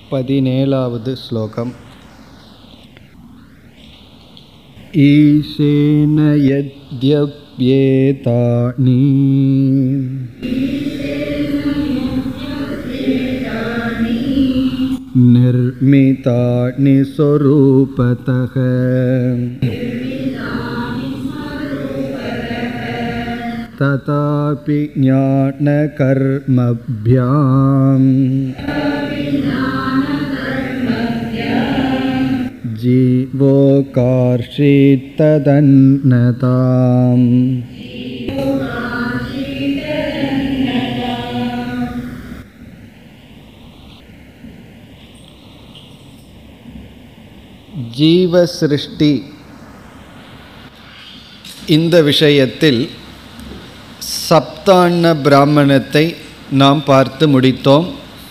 பதினேழாவது ஸ்லோகம் ईशेन यद्यप्येतानि निर्मितानि स्वरूपतः तथापि ज्ञानकर्मभ्याम् जीवोकार्षितदन्नताम् ஜீவசிருஷ்டி இந்த விஷயத்தில் சப்தாண்ண பிராமணத்தை நாம் பார்த்து முடித்தோம்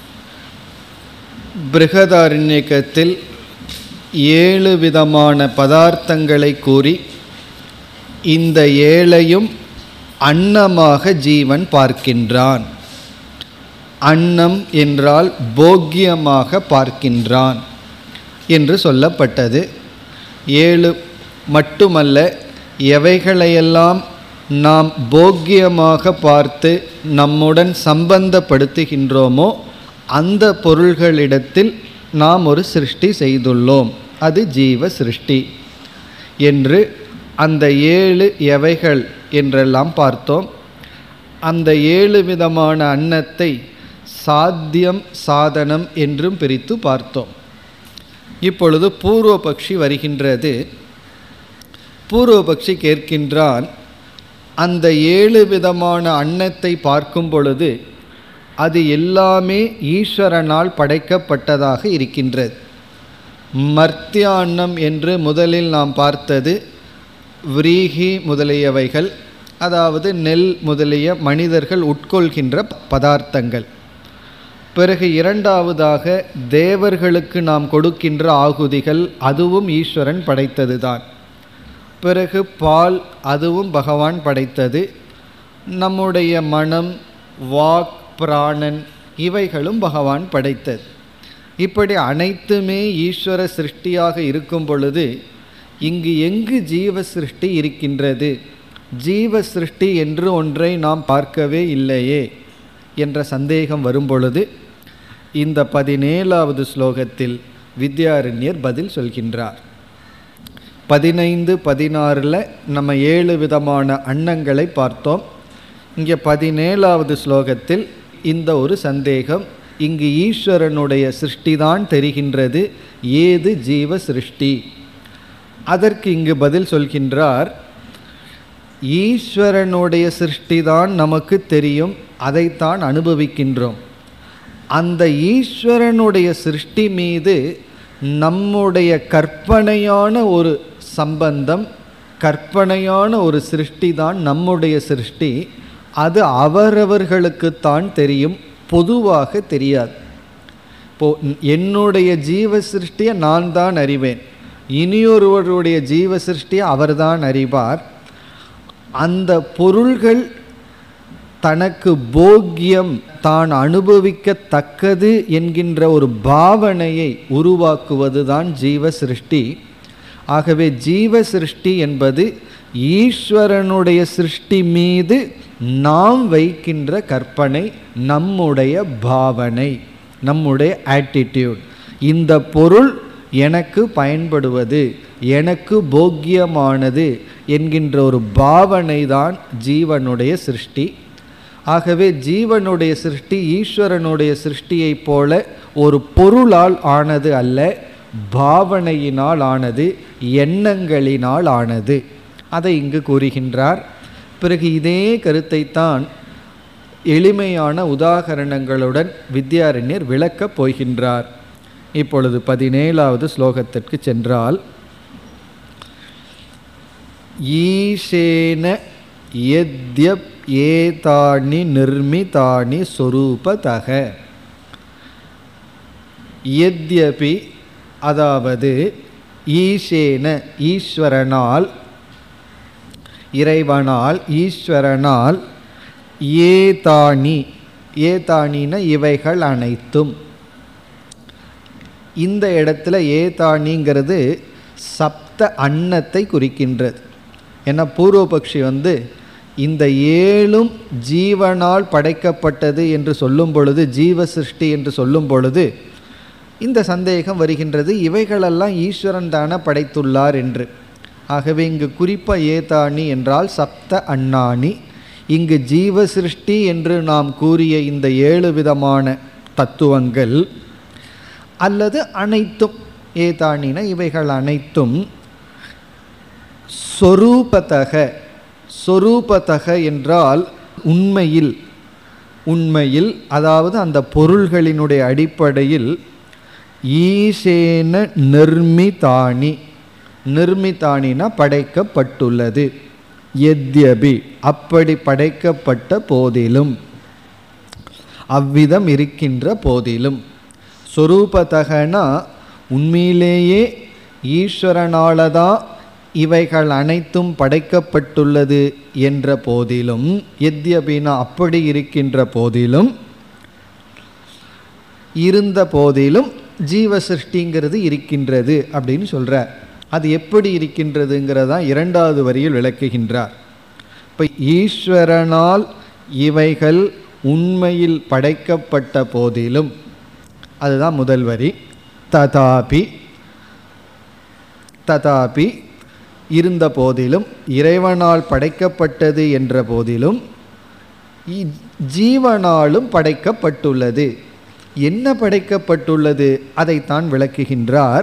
பிருகதாரண்யக்கத்தில் ஏழு விதமான பதார்த்தங்களை கூறி இந்த ஏழையும் அன்னமாக ஜீவன் பார்க்கின்றான் அன்னம் என்றால் போக்கியமாக பார்க்கின்றான் என்று சொல்லப்பட்டது ஏழு மட்டுமல்ல எவைகளையெல்லாம் நாம் போக்கியமாக பார்த்து நம்முடன் சம்பந்தப்படுத்துகின்றோமோ அந்த பொருள்களிடத்தில் நாம் ஒரு சிருஷ்டி செய்துள்ளோம் அது ஜீவ சிருஷ்டி என்று அந்த ஏழு எவைகள் என்றெல்லாம் பார்த்தோம் அந்த ஏழு விதமான அன்னத்தை சாத்தியம் சாதனம் என்றும் பிரித்து பார்த்தோம் இப்பொழுது பூர்வபக்ஷி வருகின்றது பூர்வபக்ஷி கேட்கின்றான் அந்த ஏழு விதமான அன்னத்தை பார்க்கும் பொழுது அது எல்லாமே ஈஸ்வரனால் படைக்கப்பட்டதாக இருக்கின்றது மர்த்தியான்னம் என்று முதலில் நாம் பார்த்தது விரீகி முதலியவைகள் அதாவது நெல் முதலிய மனிதர்கள் உட்கொள்கின்ற பதார்த்தங்கள் பிறகு இரண்டாவதாக தேவர்களுக்கு நாம் கொடுக்கின்ற ஆகுதிகள் அதுவும் ஈஸ்வரன் படைத்தது தான் பிறகு பால் அதுவும் பகவான் படைத்தது நம்முடைய மனம் வாக் பிராணன் இவைகளும் பகவான் படைத்தது இப்படி அனைத்துமே ஈஸ்வர சிருஷ்டியாக இருக்கும் பொழுது இங்கு எங்கு ஜீவ சிருஷ்டி இருக்கின்றது ஜீவ சிருஷ்டி என்று ஒன்றை நாம் பார்க்கவே இல்லையே என்ற சந்தேகம் வரும் பொழுது இந்த பதினேழாவது ஸ்லோகத்தில் வித்யாரண்யர் பதில் சொல்கின்றார் பதினைந்து பதினாறில் நம்ம ஏழு விதமான அன்னங்களை பார்த்தோம் இங்கே பதினேழாவது ஸ்லோகத்தில் இந்த ஒரு சந்தேகம் இங்கு ஈஸ்வரனுடைய சிருஷ்டிதான் தெரிகின்றது ஏது ஜீவ சிருஷ்டி அதற்கு இங்கு பதில் சொல்கின்றார் ஈஸ்வரனுடைய சிருஷ்டிதான் நமக்கு தெரியும் அதைத்தான் அனுபவிக்கின்றோம் அந்த ஈஸ்வரனுடைய சிருஷ்டி மீது நம்முடைய கற்பனையான ஒரு சம்பந்தம் கற்பனையான ஒரு சிருஷ்டி தான் நம்முடைய சிருஷ்டி அது அவரவர்களுக்குத்தான் தெரியும் பொதுவாக தெரியாது இப்போ என்னுடைய ஜீவ சிருஷ்டியை நான் தான் அறிவேன் இனியொருவருடைய ஜீவ சிருஷ்டியை அவர்தான் அறிவார் அந்த பொருள்கள் தனக்கு போக்கியம் தான் அனுபவிக்கத்தக்கது என்கின்ற ஒரு பாவனையை உருவாக்குவது தான் ஜீவ சிருஷ்டி ஆகவே ஜீவ சிருஷ்டி என்பது ஈஸ்வரனுடைய சிருஷ்டி மீது நாம் வைக்கின்ற கற்பனை நம்முடைய பாவனை நம்முடைய ஆட்டிடியூட் இந்த பொருள் எனக்கு பயன்படுவது எனக்கு போக்கியமானது என்கின்ற ஒரு பாவனை தான் ஜீவனுடைய சிருஷ்டி ஆகவே ஜீவனுடைய சிருஷ்டி ஈஸ்வரனுடைய சிருஷ்டியைப் போல ஒரு பொருளால் ஆனது அல்ல பாவனையினால் ஆனது எண்ணங்களினால் ஆனது அதை இங்கு கூறுகின்றார் பிறகு இதே கருத்தைத்தான் எளிமையான உதாகரணங்களுடன் வித்யாரண்யர் விளக்கப் போகின்றார் இப்பொழுது பதினேழாவது ஸ்லோகத்திற்கு சென்றால் ஈஷேன யத்யப் ஏதானி நிர்மிதானி சொரூபதக யத்யபி அதாவது ஈஷேன ஈஸ்வரனால் இறைவனால் ஈஸ்வரனால் ஏதானி ஏதானின இவைகள் அனைத்தும் இந்த இடத்துல ஏதானிங்கிறது சப்த அன்னத்தை குறிக்கின்றது ஏன்னா பூர்வபக்ஷி வந்து இந்த ஏழும் ஜீவனால் படைக்கப்பட்டது என்று சொல்லும் பொழுது ஜீவ சிருஷ்டி என்று சொல்லும் பொழுது இந்த சந்தேகம் வருகின்றது இவைகளெல்லாம் ஈஸ்வரன் தானே படைத்துள்ளார் என்று ஆகவே இங்கு குறிப்ப ஏதானி என்றால் சப்த அண்ணானி இங்கு ஜீவ சிருஷ்டி என்று நாம் கூறிய இந்த ஏழு விதமான தத்துவங்கள் அல்லது அனைத்தும் ஏதானின இவைகள் அனைத்தும் சொரூபத்தக சொரூபத்தக என்றால் உண்மையில் உண்மையில் அதாவது அந்த பொருள்களினுடைய அடிப்படையில் ஈசேன நிர்மிதானி நிர்மிதானினா படைக்கப்பட்டுள்ளது எத்யபி அப்படி படைக்கப்பட்ட போதிலும் அவ்விதம் இருக்கின்ற போதிலும் சொரூபத்தகனா உண்மையிலேயே ஈஸ்வரனாலதான் இவைகள் அனைத்தும் படைக்கப்பட்டுள்ளது என்ற போதிலும் எத்யபினா அப்படி இருக்கின்ற போதிலும் இருந்த போதிலும் ஜீவ சிருஷ்டிங்கிறது இருக்கின்றது அப்படின்னு சொல்கிறார் அது எப்படி இருக்கின்றதுங்கிறதான் இரண்டாவது வரியில் விளக்குகின்றார் இப்போ ஈஸ்வரனால் இவைகள் உண்மையில் படைக்கப்பட்ட போதிலும் அதுதான் முதல் வரி ததாபி ததாபி இருந்த போதிலும் இறைவனால் படைக்கப்பட்டது என்ற போதிலும் இ- ஜீவனாலும் படைக்கப்பட்டுள்ளது என்ன படைக்கப்பட்டுள்ளது அதைத்தான் விளக்குகின்றார்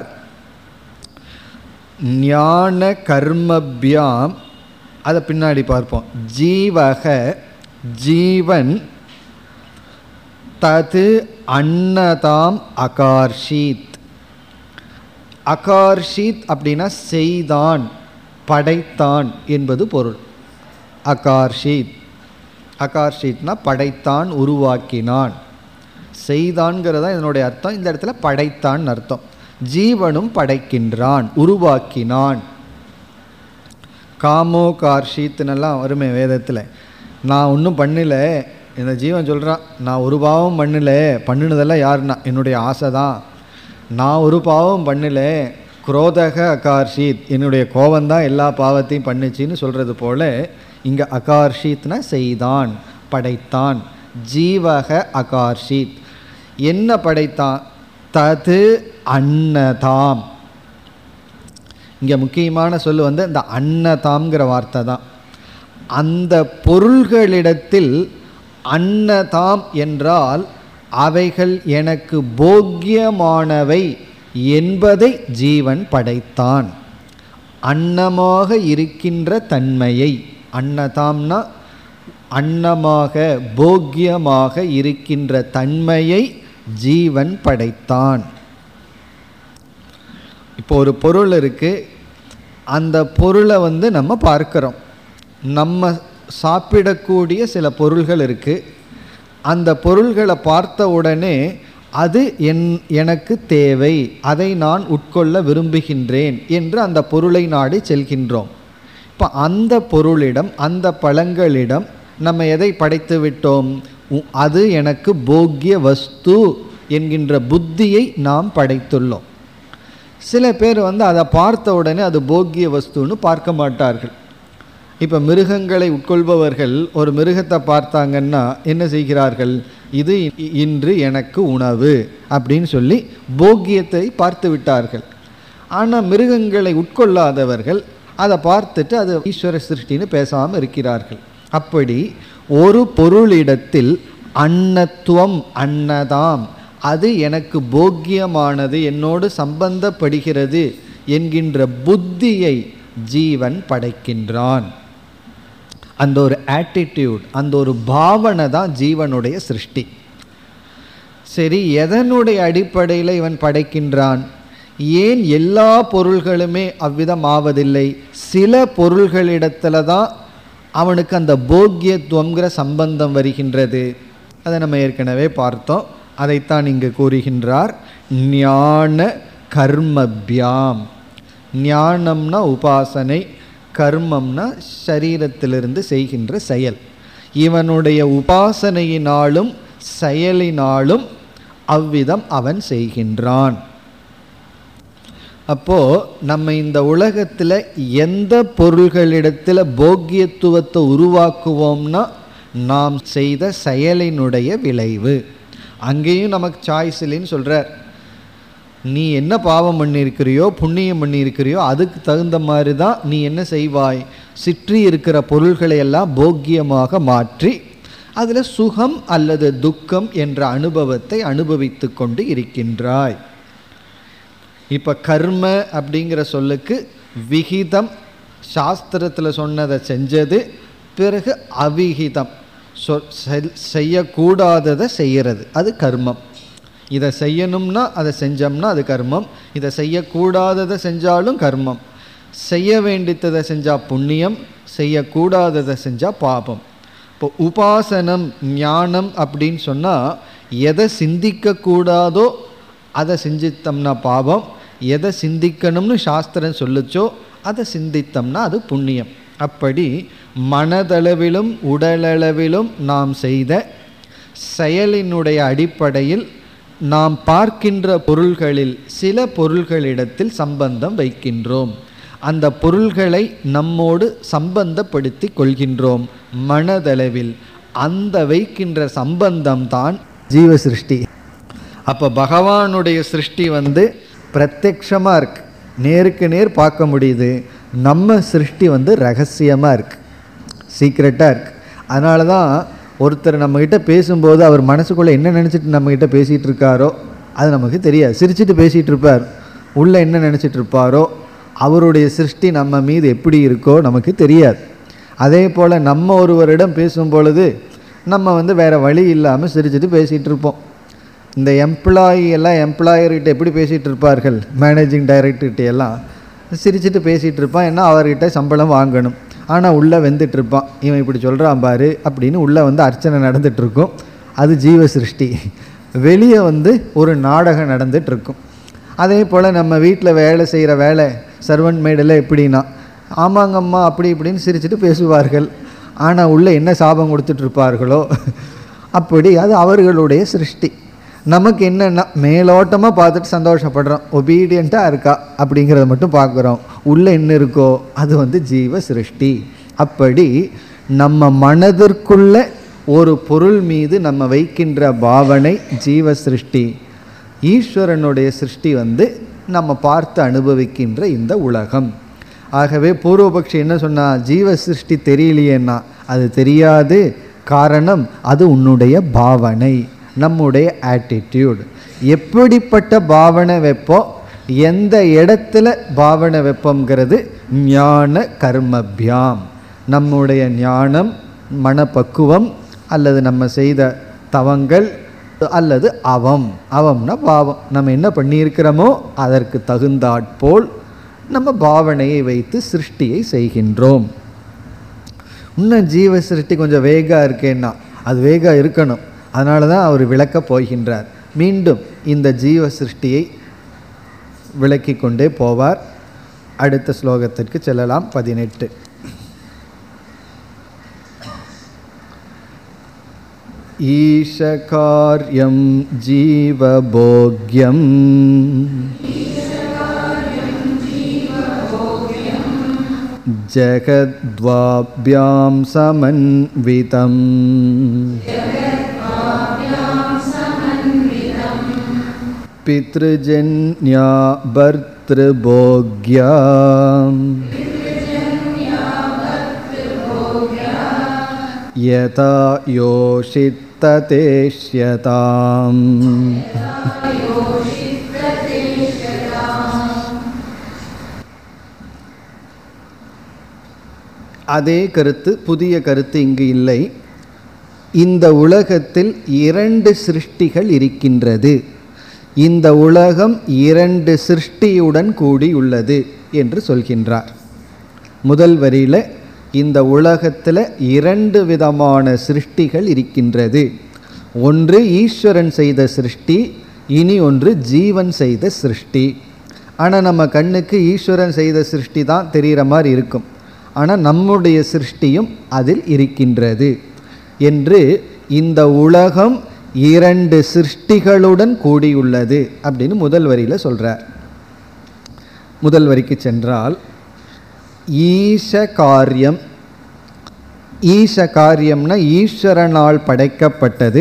ஞான கர்மபியாம் அதை பின்னாடி பார்ப்போம் ஜீவக ஜீவன் தது அன்னதாம் அகார்ஷீத் அகார்ஷித் அப்படின்னா செய்தான் படைத்தான் என்பது பொருள் அகார்ஷித் அகார்ஷித்னா படைத்தான் உருவாக்கினான் செய்தான்கிறதா இதனுடைய அர்த்தம் இந்த இடத்துல படைத்தான் அர்த்தம் ஜீவனும் படைக்கின்றான் உருவாக்கினான் காமோ கார்ஷித்னெல்லாம் வருமே வேதத்தில் நான் ஒன்றும் பண்ணல இந்த ஜீவன் சொல்கிறான் நான் ஒரு பாவம் பண்ணல பண்ணினதெல்லாம் யாருன்னா என்னுடைய ஆசை தான் நான் ஒரு பாவம் பண்ணல குரோதக அகார்ஷித் என்னுடைய கோபந்தான் எல்லா பாவத்தையும் பண்ணுச்சின்னு சொல்கிறது போல இங்கே அகார்ஷித்னா செய்தான் படைத்தான் ஜீவக அகார்ஷித் என்ன படைத்தான் தது அன்னதாம் இங்கே முக்கியமான சொல்லு வந்து இந்த அன்னதாம்ங்கிற வார்த்தை தான் அந்த பொருள்களிடத்தில் அன்னதாம் என்றால் அவைகள் எனக்கு போக்கியமானவை என்பதை ஜீவன் படைத்தான் அன்னமாக இருக்கின்ற தன்மையை அன்னதாம்னா அன்னமாக போக்கியமாக இருக்கின்ற தன்மையை ஜீவன் படைத்தான் இப்போ ஒரு பொருள் இருக்குது அந்த பொருளை வந்து நம்ம பார்க்கிறோம் நம்ம சாப்பிடக்கூடிய சில பொருள்கள் இருக்குது அந்த பொருள்களை பார்த்த உடனே அது என் எனக்கு தேவை அதை நான் உட்கொள்ள விரும்புகின்றேன் என்று அந்த பொருளை நாடி செல்கின்றோம் இப்போ அந்த பொருளிடம் அந்த பழங்களிடம் நம்ம எதை படைத்து விட்டோம் உ- அது எனக்கு போக்கிய வஸ்து என்கின்ற புத்தியை நாம் படைத்துள்ளோம் சில பேர் வந்து அதை பார்த்த உடனே அது போக்கிய வஸ்துன்னு பார்க்க மாட்டார்கள் இப்போ மிருகங்களை உட்கொள்பவர்கள் ஒரு மிருகத்தை பார்த்தாங்கன்னா என்ன செய்கிறார்கள் இது இ- இன்று எனக்கு உணவு அப்படின்னு சொல்லி போக்கியத்தை பார்த்து விட்டார்கள் ஆனால் மிருகங்களை உட்கொள்ளாதவர்கள் அதை பார்த்துட்டு அது ஈஸ்வர சிருஷ்டின்னு பேசாமல் இருக்கிறார்கள் அப்படி ஒரு பொருளிடத்தில் அன்னத்துவம் அன்னதாம் அது எனக்கு போக்கியமானது என்னோடு சம்பந்தப்படுகிறது என்கின்ற புத்தியை ஜீவன் படைக்கின்றான் அந்த ஒரு ஆட்டிடியூட் அந்த ஒரு பாவனை தான் ஜீவனுடைய சிருஷ்டி சரி எதனுடைய அடிப்படையில் இவன் படைக்கின்றான் ஏன் எல்லா பொருள்களுமே அவ்விதம் ஆவதில்லை சில பொருள்களிடத்துல தான் அவனுக்கு அந்த போக்கியத்துவங்கிற சம்பந்தம் வருகின்றது அதை நம்ம ஏற்கனவே பார்த்தோம் அதைத்தான் இங்கு கூறுகின்றார் ஞான கர்மபியாம் ஞானம்னா உபாசனை கர்மம்னா சரீரத்திலிருந்து செய்கின்ற செயல் இவனுடைய உபாசனையினாலும் செயலினாலும் அவ்விதம் அவன் செய்கின்றான் அப்போது நம்ம இந்த உலகத்தில் எந்த பொருள்களிடத்தில் போக்கியத்துவத்தை உருவாக்குவோம்னா நாம் செய்த செயலினுடைய விளைவு அங்கேயும் நமக்கு சாய்ஸ் இல்லைன்னு சொல்கிறார் நீ என்ன பாவம் பண்ணியிருக்கிறியோ புண்ணியம் பண்ணியிருக்கிறியோ அதுக்கு தகுந்த மாதிரி தான் நீ என்ன செய்வாய் சுற்றி இருக்கிற பொருள்களை எல்லாம் போக்கியமாக மாற்றி அதில் சுகம் அல்லது துக்கம் என்ற அனுபவத்தை அனுபவித்து கொண்டு இருக்கின்றாய் இப்போ கர்ம அப்படிங்கிற சொல்லுக்கு விகிதம் சாஸ்திரத்தில் சொன்னதை செஞ்சது பிறகு அவிகிதம் சொ செல்- செய்யக்கூடாததை செய்கிறது அது கர்மம் இதை செய்யணும்னா அதை செஞ்சோம்னா அது கர்மம் இதை செய்யக்கூடாததை செஞ்சாலும் கர்மம் செய்ய வேண்டியதை செஞ்சால் புண்ணியம் செய்யக்கூடாததை செஞ்சால் பாபம் இப்போ உபாசனம் ஞானம் அப்படின்னு சொன்னால் எதை சிந்திக்கக்கூடாதோ அதை சிந்தித்தோம்னா பாவம் எதை சிந்திக்கணும்னு சாஸ்திரம் சொல்லுச்சோ அதை சிந்தித்தோம்னா அது புண்ணியம் அப்படி மனதளவிலும் உடலளவிலும் நாம் செய்த செயலினுடைய அடிப்படையில் நாம் பார்க்கின்ற பொருள்களில் சில பொருள்களிடத்தில் சம்பந்தம் வைக்கின்றோம் அந்த பொருள்களை நம்மோடு சம்பந்தப்படுத்தி கொள்கின்றோம் மனதளவில் அந்த வைக்கின்ற சம்பந்தம் தான் ஜீவ சிருஷ்டி அப்போ பகவானுடைய சிருஷ்டி வந்து பிரத்யக்ஷமாக இருக்கு நேருக்கு நேர் பார்க்க முடியுது நம்ம சிருஷ்டி வந்து ரகசியமாக இருக்கு சீக்ரெட்டாக இருக்கு அதனால தான் ஒருத்தர் நம்மக்கிட்ட பேசும்போது அவர் மனசுக்குள்ளே என்ன நினச்சிட்டு நம்மக்கிட்ட பேசிகிட்டு இருக்காரோ அது நமக்கு தெரியாது சிரிச்சிட்டு பேசிகிட்டு இருப்பார் உள்ளே என்ன நினச்சிட்டு இருப்பாரோ அவருடைய சிருஷ்டி நம்ம மீது எப்படி இருக்கோ நமக்கு தெரியாது அதே போல் நம்ம ஒருவரிடம் பேசும் பொழுது நம்ம வந்து வேறு வழி இல்லாமல் சிரிச்சிட்டு பேசிகிட்டு இருப்போம் இந்த எம்ப்ளாயி எல்லாம் எம்ப்ளாயர்கிட்ட எப்படி பேசிகிட்டு இருப்பார்கள் மேனேஜிங் டைரக்டர்கிட்ட எல்லாம் சிரிச்சிட்டு பேசிகிட்டு இருப்பான் ஏன்னா அவர்கிட்ட சம்பளம் வாங்கணும் ஆனால் உள்ளே வெந்துட்டு இருப்பான் இவன் இப்படி சொல்கிறான் பாரு அப்படின்னு உள்ளே வந்து அர்ச்சனை நடந்துட்டு இருக்கும் அது ஜீவ சிருஷ்டி வெளியே வந்து ஒரு நாடகம் நடந்துட்டு இருக்கும் அதே போல் நம்ம வீட்டில் வேலை செய்கிற வேலை சர்வன்ட் மேடில் எப்படின்னா ஆமாங்கம்மா அப்படி இப்படின்னு சிரிச்சிட்டு பேசுவார்கள் ஆனால் உள்ளே என்ன சாபம் கொடுத்துட்டு இருப்பார்களோ அப்படி அது அவர்களுடைய சிருஷ்டி நமக்கு என்னென்னா மேலோட்டமாக பார்த்துட்டு சந்தோஷப்படுறோம் ஒபீடியண்ட்டாக இருக்கா அப்படிங்கிறத மட்டும் பார்க்குறோம் உள்ளே என்ன இருக்கோ அது வந்து ஜீவ சிருஷ்டி அப்படி நம்ம மனதிற்குள்ள ஒரு பொருள் மீது நம்ம வைக்கின்ற பாவனை ஜீவ சிருஷ்டி ஈஸ்வரனுடைய சிருஷ்டி வந்து நம்ம பார்த்து அனுபவிக்கின்ற இந்த உலகம் ஆகவே பூர்வபக்ஷி என்ன சொன்னா ஜீவ சிருஷ்டி தெரியலையேன்னா அது தெரியாது காரணம் அது உன்னுடைய பாவனை நம்முடைய ஆட்டிடியூட் எப்படிப்பட்ட பாவனை வைப்போம் எந்த இடத்துல பாவனை வைப்போங்கிறது ஞான கர்மபியாம் நம்முடைய ஞானம் மனப்பக்குவம் அல்லது நம்ம செய்த தவங்கள் அல்லது அவம் அவம்னா பாவம் நம்ம என்ன பண்ணியிருக்கிறோமோ அதற்கு தகுந்தாற்போல் நம்ம பாவனையை வைத்து சிருஷ்டியை செய்கின்றோம் இன்னும் ஜீவ சிருஷ்டி கொஞ்சம் வேகா இருக்கேன்னா அது வேகா இருக்கணும் அதனால தான் அவர் விளக்கப் போகின்றார் மீண்டும் இந்த ஜீவ சிருஷ்டியை விளக்கிக் கொண்டே போவார் அடுத்த ஸ்லோகத்திற்கு செல்லலாம் பதினெட்டு ईशकार्यं जीवभोग्यम् जगद्वाभ्यां समन्वितम् पितृजन्या भर्तृभोग्या यथा योषित्ततेष्यताम् அதே கருத்து புதிய கருத்து இங்கு இல்லை இந்த உலகத்தில் இரண்டு சிருஷ்டிகள் இருக்கின்றது இந்த உலகம் இரண்டு சிருஷ்டியுடன் கூடியுள்ளது என்று சொல்கின்றார் முதல் வரியில் இந்த உலகத்தில் இரண்டு விதமான சிருஷ்டிகள் இருக்கின்றது ஒன்று ஈஸ்வரன் செய்த சிருஷ்டி இனி ஒன்று ஜீவன் செய்த சிருஷ்டி ஆனால் நம்ம கண்ணுக்கு ஈஸ்வரன் செய்த சிருஷ்டி தான் தெரிகிற மாதிரி இருக்கும் ஆனால் நம்முடைய சிருஷ்டியும் அதில் இருக்கின்றது என்று இந்த உலகம் இரண்டு சிருஷ்டிகளுடன் கூடியுள்ளது அப்படின்னு முதல் வரியில் சொல்கிறார் முதல் வரிக்கு சென்றால் ஈச காரியம் ஈச காரியம்னா ஈஸ்வரனால் படைக்கப்பட்டது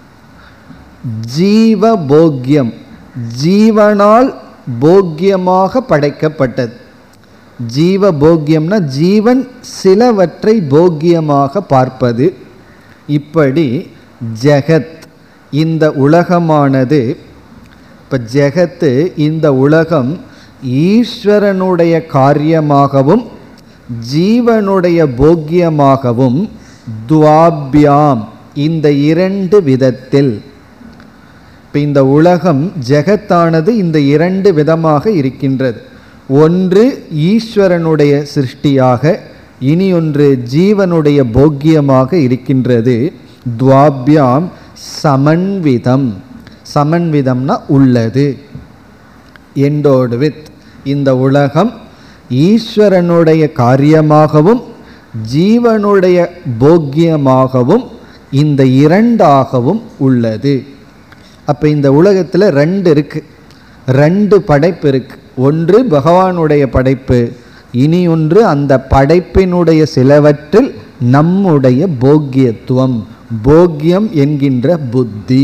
ஜீவ போக்கியம் ஜீவனால் போக்கியமாக படைக்கப்பட்டது ஜீவ போக்கியம்னா ஜீவன் சிலவற்றை போக்கியமாக பார்ப்பது இப்படி ஜெகத் இந்த உலகமானது இப்போ ஜெகத்து இந்த உலகம் ஈஸ்வரனுடைய காரியமாகவும் ஜீவனுடைய போக்கியமாகவும் துவாபியாம் இந்த இரண்டு விதத்தில் இப்போ இந்த உலகம் ஜெகத்தானது இந்த இரண்டு விதமாக இருக்கின்றது ஒன்று ஈஸ்வரனுடைய சிருஷ்டியாக இனி ஒன்று ஜீவனுடைய போக்கியமாக இருக்கின்றது துவாபியாம் சமன்விதம் சமன்விதம்னா உள்ளது எண்டோடு வித் இந்த உலகம் ஈஸ்வரனுடைய காரியமாகவும் ஜீவனுடைய போக்கியமாகவும் இந்த இரண்டாகவும் உள்ளது அப்போ இந்த உலகத்தில் ரெண்டு இருக்கு ரெண்டு படைப்பு இருக்கு ஒன்று பகவானுடைய படைப்பு இனி ஒன்று அந்த படைப்பினுடைய சிலவற்றில் நம்முடைய போக்கியத்துவம் போக்கியம் என்கின்ற புத்தி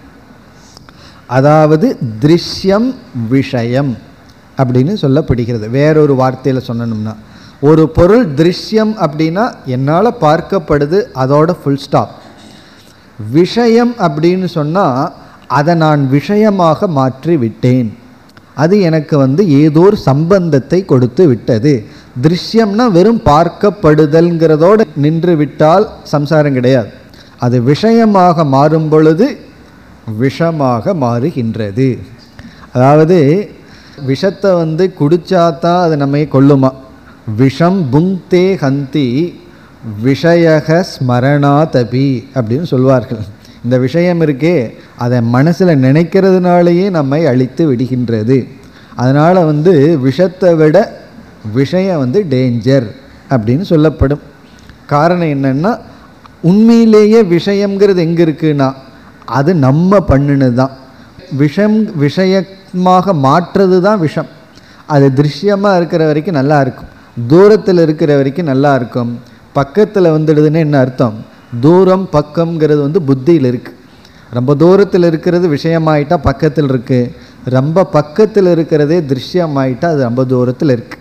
அதாவது திருஷ்யம் விஷயம் அப்படின்னு சொல்லப்படுகிறது வேறொரு வார்த்தையில் சொன்னோம்னா ஒரு பொருள் திருஷ்யம் அப்படின்னா என்னால் பார்க்கப்படுது அதோட ஃபுல் ஸ்டாப் விஷயம் அப்படின்னு சொன்னால் அதை நான் விஷயமாக மாற்றி விட்டேன் அது எனக்கு வந்து ஏதோ ஒரு சம்பந்தத்தை கொடுத்து விட்டது திருஷ்யம்னா வெறும் பார்க்கப்படுதல்ங்கிறதோடு நின்று விட்டால் சம்சாரம் கிடையாது அது விஷயமாக மாறும் பொழுது விஷமாக மாறுகின்றது அதாவது விஷத்தை வந்து குடிச்சாதான் அது நம்மை கொல்லுமா விஷம் புங்தே ஹந்தி விஷயக ஸ்மரணாதபி அப்படின்னு சொல்வார்கள் இந்த விஷயம் இருக்கே அதை மனசில் நினைக்கிறதுனாலேயே நம்மை அழித்து விடுகின்றது அதனால் வந்து விஷத்தை விட விஷயம் வந்து டேஞ்சர் அப்படின்னு சொல்லப்படும் காரணம் என்னென்னா உண்மையிலேயே விஷயங்கிறது எங்கே இருக்குன்னா அது நம்ம பண்ணினது தான் விஷம் விஷயமாக மாற்றுறது தான் விஷம் அது திருஷ்யமாக இருக்கிற வரைக்கும் நல்லா இருக்கும் தூரத்தில் இருக்கிற வரைக்கும் நல்லா இருக்கும் பக்கத்தில் வந்துடுதுன்னு என்ன அர்த்தம் தூரம் பக்கம்ங்கிறது வந்து புத்தியில் இருக்குது ரொம்ப தூரத்தில் இருக்கிறது விஷயமாயிட்டா பக்கத்தில் இருக்குது ரொம்ப பக்கத்தில் இருக்கிறதே திருஷ்யமாயிட்டா அது ரொம்ப தூரத்தில் இருக்குது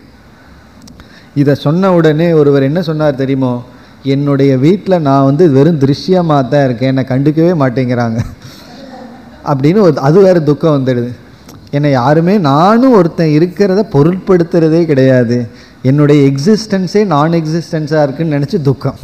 இதை சொன்ன உடனே ஒருவர் என்ன சொன்னார் தெரியுமோ என்னுடைய வீட்டில் நான் வந்து வெறும் திருஷ்யமாக தான் இருக்கேன் என்னை கண்டுக்கவே மாட்டேங்கிறாங்க அப்படின்னு ஒரு அது வேறு துக்கம் வந்துடுது என்னை யாருமே நானும் ஒருத்தன் இருக்கிறத பொருட்படுத்துறதே கிடையாது என்னுடைய எக்ஸிஸ்டன்ஸே நான் எக்ஸிஸ்டன்ஸாக இருக்குன்னு நினச்சி துக்கம்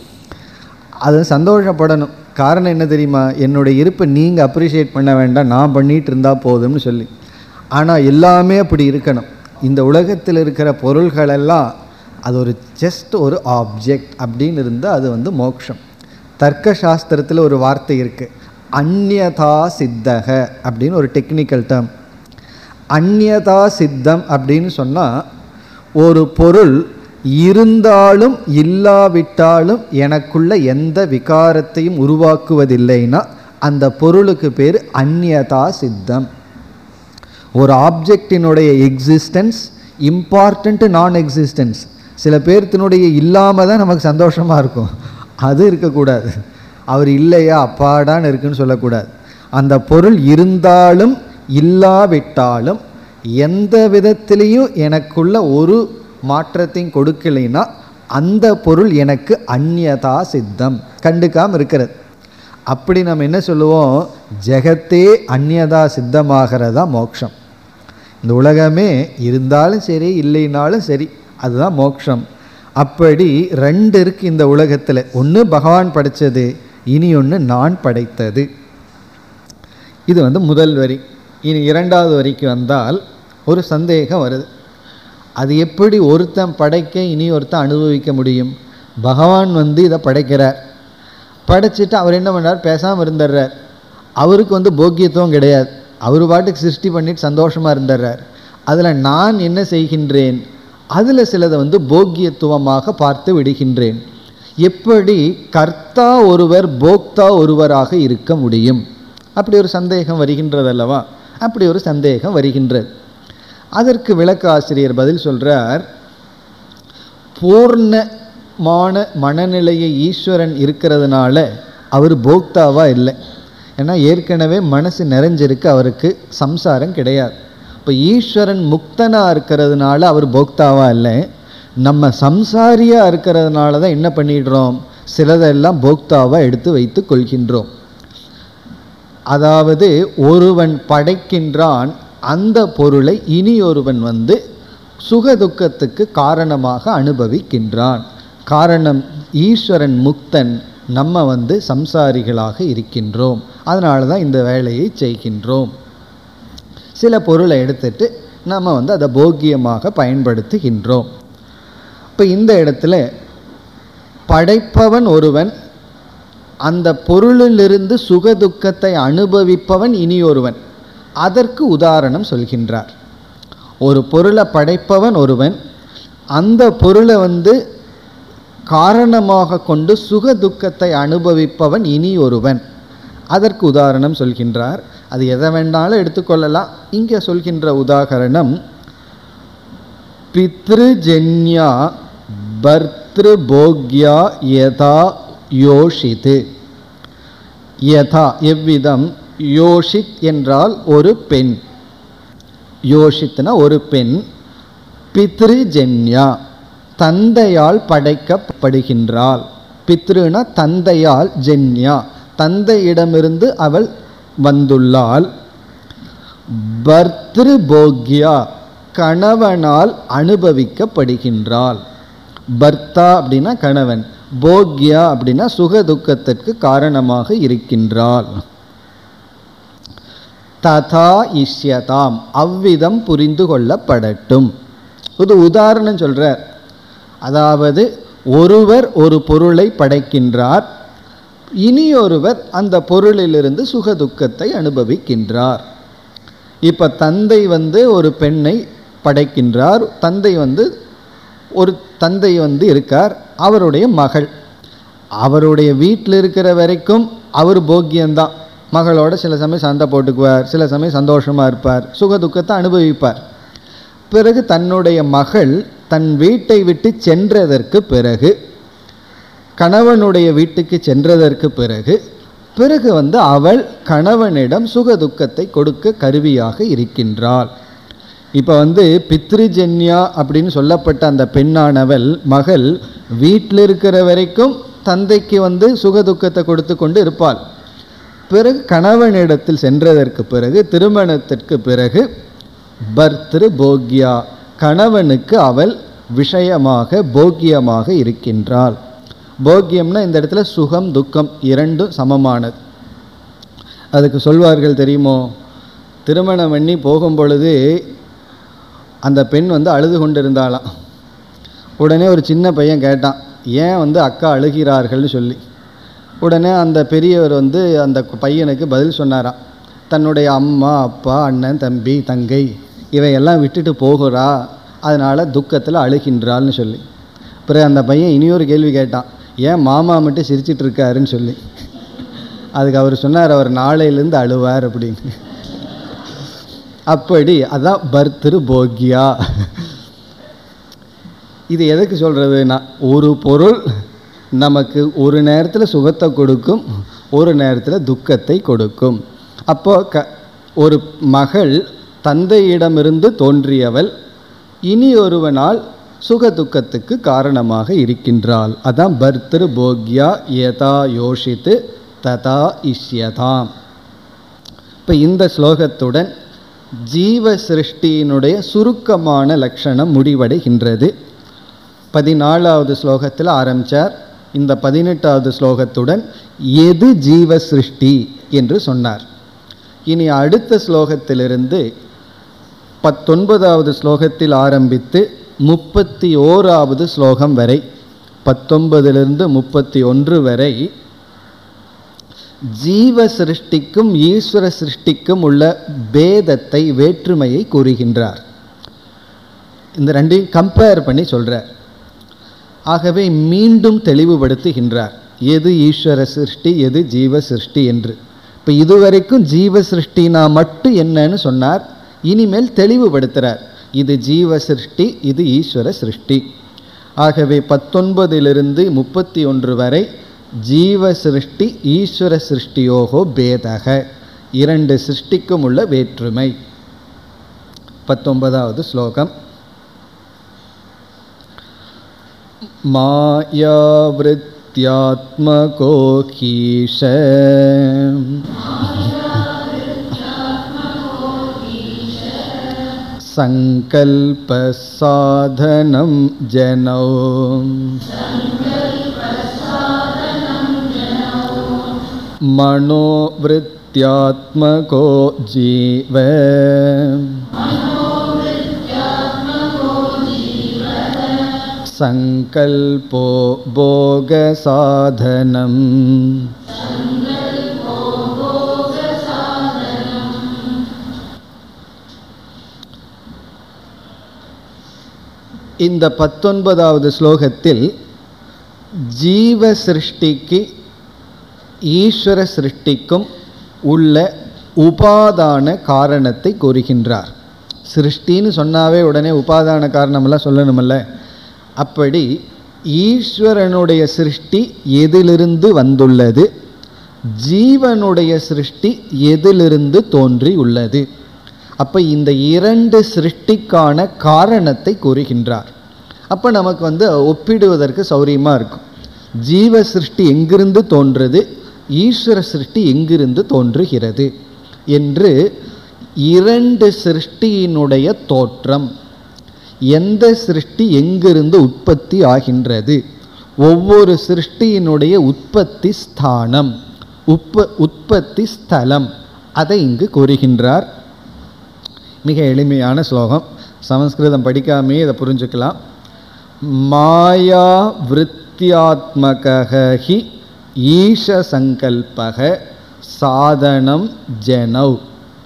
அது சந்தோஷப்படணும் காரணம் என்ன தெரியுமா என்னுடைய இருப்பை நீங்கள் அப்ரிஷியேட் பண்ண வேண்டாம் நான் பண்ணிகிட்டு இருந்தால் போதும்னு சொல்லி ஆனால் எல்லாமே அப்படி இருக்கணும் இந்த உலகத்தில் இருக்கிற பொருள்களெல்லாம் அது ஒரு ஜஸ்ட் ஒரு ஆப்ஜெக்ட் அப்படின்னு இருந்தால் அது வந்து மோக்ஷம் தர்க்க சாஸ்திரத்தில் ஒரு வார்த்தை இருக்குது அந்யதா சித்தக அப்படின்னு ஒரு டெக்னிக்கல் டேர்ம் அந்யதா சித்தம் அப்படின்னு சொன்னால் ஒரு பொருள் இருந்தாலும் இல்லாவிட்டாலும் எனக்குள்ள எந்த விகாரத்தையும் உருவாக்குவதில்லைன்னா அந்த பொருளுக்கு பேர் அந்யதா சித்தம் ஒரு ஆப்ஜெக்டினுடைய எக்ஸிஸ்டன்ஸ் இம்பார்ட்டண்ட்டு நான் எக்ஸிஸ்டன்ஸ் சில பேர்த்தினுடைய இல்லாமல் தான் நமக்கு சந்தோஷமாக இருக்கும் அது இருக்கக்கூடாது அவர் இல்லையா அப்பாடான்னு இருக்குன்னு சொல்லக்கூடாது அந்த பொருள் இருந்தாலும் இல்லாவிட்டாலும் எந்த விதத்திலையும் எனக்குள்ள ஒரு மாற்றத்தையும் கொடுக்கலைன்னா அந்த பொருள் எனக்கு அந்யதா சித்தம் கண்டுக்காமல் இருக்கிறது அப்படி நம்ம என்ன சொல்லுவோம் ஜெகத்தே அந்யதா சித்தமாகிறதா மோட்சம் இந்த உலகமே இருந்தாலும் சரி இல்லைனாலும் சரி அதுதான் மோட்சம் அப்படி ரெண்டு இருக்கு இந்த உலகத்தில் ஒன்று பகவான் படைத்தது இனி ஒன்று நான் படைத்தது இது வந்து முதல் வரி இனி இரண்டாவது வரிக்கு வந்தால் ஒரு சந்தேகம் வருது அது எப்படி ஒருத்தன் படைக்க இனி ஒருத்தன் அனுபவிக்க முடியும் பகவான் வந்து இதை படைக்கிறார் படைச்சிட்டு அவர் என்ன பண்ணார் பேசாமல் இருந்துடுறார் அவருக்கு வந்து போக்கியத்துவம் கிடையாது அவர் பாட்டுக்கு சிருஷ்டி பண்ணிட்டு சந்தோஷமாக இருந்துடுறார் அதில் நான் என்ன செய்கின்றேன் அதில் சிலதை வந்து போக்கியத்துவமாக பார்த்து விடுகின்றேன் எப்படி கர்த்தா ஒருவர் போக்தா ஒருவராக இருக்க முடியும் அப்படி ஒரு சந்தேகம் வருகின்றது அல்லவா அப்படி ஒரு சந்தேகம் வருகின்றது அதற்கு விளக்க ஆசிரியர் பதில் சொல்றார் பூர்ணமான மனநிலையை ஈஸ்வரன் இருக்கிறதுனால அவர் போக்தாவா இல்லை ஏன்னா ஏற்கனவே மனசு நிறைஞ்சிருக்கு அவருக்கு சம்சாரம் கிடையாது இப்போ ஈஸ்வரன் முக்தனாக இருக்கிறதுனால அவர் போக்தாவா இல்லை நம்ம சம்சாரியாக இருக்கிறதுனால தான் என்ன பண்ணிடுறோம் சிலதெல்லாம் போக்தாவாக எடுத்து வைத்து கொள்கின்றோம் அதாவது ஒருவன் படைக்கின்றான் அந்த பொருளை இனி ஒருவன் வந்து சுகதுக்கத்துக்கு காரணமாக அனுபவிக்கின்றான் காரணம் ஈஸ்வரன் முக்தன் நம்ம வந்து சம்சாரிகளாக இருக்கின்றோம் அதனால தான் இந்த வேலையை செய்கின்றோம் சில பொருளை எடுத்துட்டு நம்ம வந்து அதை போக்கியமாக பயன்படுத்துகின்றோம் இப்போ இந்த இடத்துல படைப்பவன் ஒருவன் அந்த பொருளிலிருந்து சுகதுக்கத்தை அனுபவிப்பவன் இனி ஒருவன் அதற்கு உதாரணம் சொல்கின்றார் ஒரு பொருளை படைப்பவன் ஒருவன் அந்த பொருளை வந்து காரணமாக கொண்டு சுகதுக்கத்தை அனுபவிப்பவன் இனி ஒருவன் அதற்கு உதாரணம் சொல்கின்றார் அது எதை வேண்டாலும் எடுத்துக்கொள்ளலாம் இங்கே சொல்கின்ற உதாகரணம் பித்ருஜன்யா பர்திருபோக்யா யதா யோஷித்து யதா எவ்விதம் யோஷித் என்றால் ஒரு பெண் யோஷித்னா ஒரு பெண் பித்ருஜன்யா தந்தையால் படைக்கப்படுகின்றாள் பித்ருனா தந்தையால் ஜென்யா தந்தையிடமிருந்து அவள் வந்துள்ளாள் பர்திருபோக்யா கணவனால் அனுபவிக்கப்படுகின்றாள் பர்த்தா அப்படின்னா கணவன் போக்யா அப்படின்னா சுகதுக்கத்திற்கு காரணமாக இருக்கின்றாள் ததா இஷ்யதாம் அவ்விதம் புரிந்து கொள்ளப்படட்டும் இது உதாரணம் சொல்றார் அதாவது ஒருவர் ஒரு பொருளை படைக்கின்றார் இனியொருவர் அந்த பொருளிலிருந்து சுகதுக்கத்தை அனுபவிக்கின்றார் இப்போ தந்தை வந்து ஒரு பெண்ணை படைக்கின்றார் தந்தை வந்து ஒரு தந்தை வந்து இருக்கார் அவருடைய மகள் அவருடைய வீட்டில் இருக்கிற வரைக்கும் அவர் போக்கியம்தான் மகளோட சில சமயம் சண்டை போட்டுக்குவார் சில சமயம் சந்தோஷமாக இருப்பார் சுகதுக்கத்தை அனுபவிப்பார் பிறகு தன்னுடைய மகள் தன் வீட்டை விட்டு சென்றதற்கு பிறகு கணவனுடைய வீட்டுக்கு சென்றதற்கு பிறகு பிறகு வந்து அவள் கணவனிடம் சுகதுக்கத்தை கொடுக்க கருவியாக இருக்கின்றாள் இப்போ வந்து பித்ருஜன்யா அப்படின்னு சொல்லப்பட்ட அந்த பெண்ணானவள் மகள் வீட்டில் இருக்கிற வரைக்கும் தந்தைக்கு வந்து சுகதுக்கத்தை கொடுத்து கொண்டு இருப்பாள் பிறகு கணவனிடத்தில் சென்றதற்கு பிறகு திருமணத்திற்கு பிறகு பர்திரு போக்யா கணவனுக்கு அவள் விஷயமாக போக்கியமாக இருக்கின்றாள் போக்கியம்னா இந்த இடத்துல சுகம் துக்கம் இரண்டும் சமமானது அதுக்கு சொல்வார்கள் தெரியுமோ திருமணம் பண்ணி போகும் பொழுது அந்த பெண் வந்து அழுது கொண்டிருந்தாளாம் உடனே ஒரு சின்ன பையன் கேட்டான் ஏன் வந்து அக்கா அழுகிறார்கள்னு சொல்லி உடனே அந்த பெரியவர் வந்து அந்த பையனுக்கு பதில் சொன்னாராம் தன்னுடைய அம்மா அப்பா அண்ணன் தம்பி தங்கை இவையெல்லாம் விட்டுட்டு போகிறா அதனால் துக்கத்தில் அழுகின்றாள்னு சொல்லி பிறகு அந்த பையன் இனியொரு கேள்வி கேட்டான் ஏன் மாமா மட்டும் சிரிச்சிட்டு இருக்காருன்னு சொல்லி அதுக்கு அவர் சொன்னார் அவர் நாளையிலேருந்து அழுவார் அப்படின்னு அப்படி அதான் பர்திரு போக்யா இது எதுக்கு சொல்கிறதுனா ஒரு பொருள் நமக்கு ஒரு நேரத்தில் சுகத்தை கொடுக்கும் ஒரு நேரத்தில் துக்கத்தை கொடுக்கும் அப்போ க ஒரு மகள் தந்தையிடமிருந்து தோன்றியவள் இனி ஒருவனால் சுக துக்கத்துக்கு காரணமாக இருக்கின்றாள் அதான் பர்திரு போக்யா யதா யோஷித்து ததா இஷ்யதாம் இப்போ இந்த ஸ்லோகத்துடன் ஜீவ சிருஷ்டியினுடைய சுருக்கமான லட்சணம் முடிவடைகின்றது பதினாலாவது ஸ்லோகத்தில் ஆரம்பித்தார் இந்த பதினெட்டாவது ஸ்லோகத்துடன் எது ஜீவ சிருஷ்டி என்று சொன்னார் இனி அடுத்த ஸ்லோகத்திலிருந்து பத்தொன்பதாவது ஸ்லோகத்தில் ஆரம்பித்து முப்பத்தி ஓராவது ஸ்லோகம் வரை பத்தொன்பதிலிருந்து முப்பத்தி ஒன்று வரை ஜீவ சிருஷ்டிக்கும் ஈஸ்வர சிருஷ்டிக்கும் உள்ள பேதத்தை வேற்றுமையை கூறுகின்றார் இந்த ரெண்டையும் கம்பேர் பண்ணி சொல்கிறார் ஆகவே மீண்டும் தெளிவுபடுத்துகின்றார் எது ஈஸ்வர சிருஷ்டி எது ஜீவ சிருஷ்டி என்று இப்போ இதுவரைக்கும் ஜீவ சிருஷ்டினா மட்டும் என்னன்னு சொன்னார் இனிமேல் தெளிவுபடுத்துகிறார் இது ஜீவ சிருஷ்டி இது ஈஸ்வர சிருஷ்டி ஆகவே பத்தொன்பதிலிருந்து முப்பத்தி ஒன்று வரை ஜீவ சிருஷ்டி ஈஸ்வர சிருஷ்டியோகோ பேதக இரண்டு சிருஷ்டிக்கும் உள்ள வேற்றுமை பத்தொன்பதாவது ஸ்லோகம் मायावृत्त्यात्मको हीश सङ्कल्पसाधनं जनौ मनोवृत्त्यात्मको जीव सङ्कल्पो भोगसाधनम् இந்த பத்தொன்பதாவது ஸ்லோகத்தில் ஜீவ சிருஷ்டிக்கு ஈஸ்வர சிருஷ்டிக்கும் உள்ள உபாதான காரணத்தை கூறுகின்றார் சிருஷ்டின்னு சொன்னாவே உடனே உபாதான காரணமெல்லாம் சொல்லணுமல்ல அப்படி ஈஸ்வரனுடைய சிருஷ்டி எதிலிருந்து வந்துள்ளது ஜீவனுடைய சிருஷ்டி எதிலிருந்து தோன்றி உள்ளது அப்போ இந்த இரண்டு சிருஷ்டிக்கான காரணத்தை கூறுகின்றார் அப்போ நமக்கு வந்து ஒப்பிடுவதற்கு சௌரியமாக இருக்கும் ஜீவ சிருஷ்டி எங்கிருந்து தோன்றுது ஈஸ்வர சிருஷ்டி எங்கிருந்து தோன்றுகிறது என்று இரண்டு சிருஷ்டியினுடைய தோற்றம் எந்த சிருஷ்டி எங்கிருந்து உற்பத்தி ஆகின்றது ஒவ்வொரு சிருஷ்டியினுடைய உற்பத்தி ஸ்தானம் உப்ப உற்பத்தி ஸ்தலம் அதை இங்கு கூறுகின்றார் மிக எளிமையான ஸ்லோகம் சமஸ்கிருதம் படிக்காமே இதை புரிஞ்சுக்கலாம் மாயா விற்த்தியாத்மகி ஈஷ சங்கல்பக சாதனம் ஜெனவ்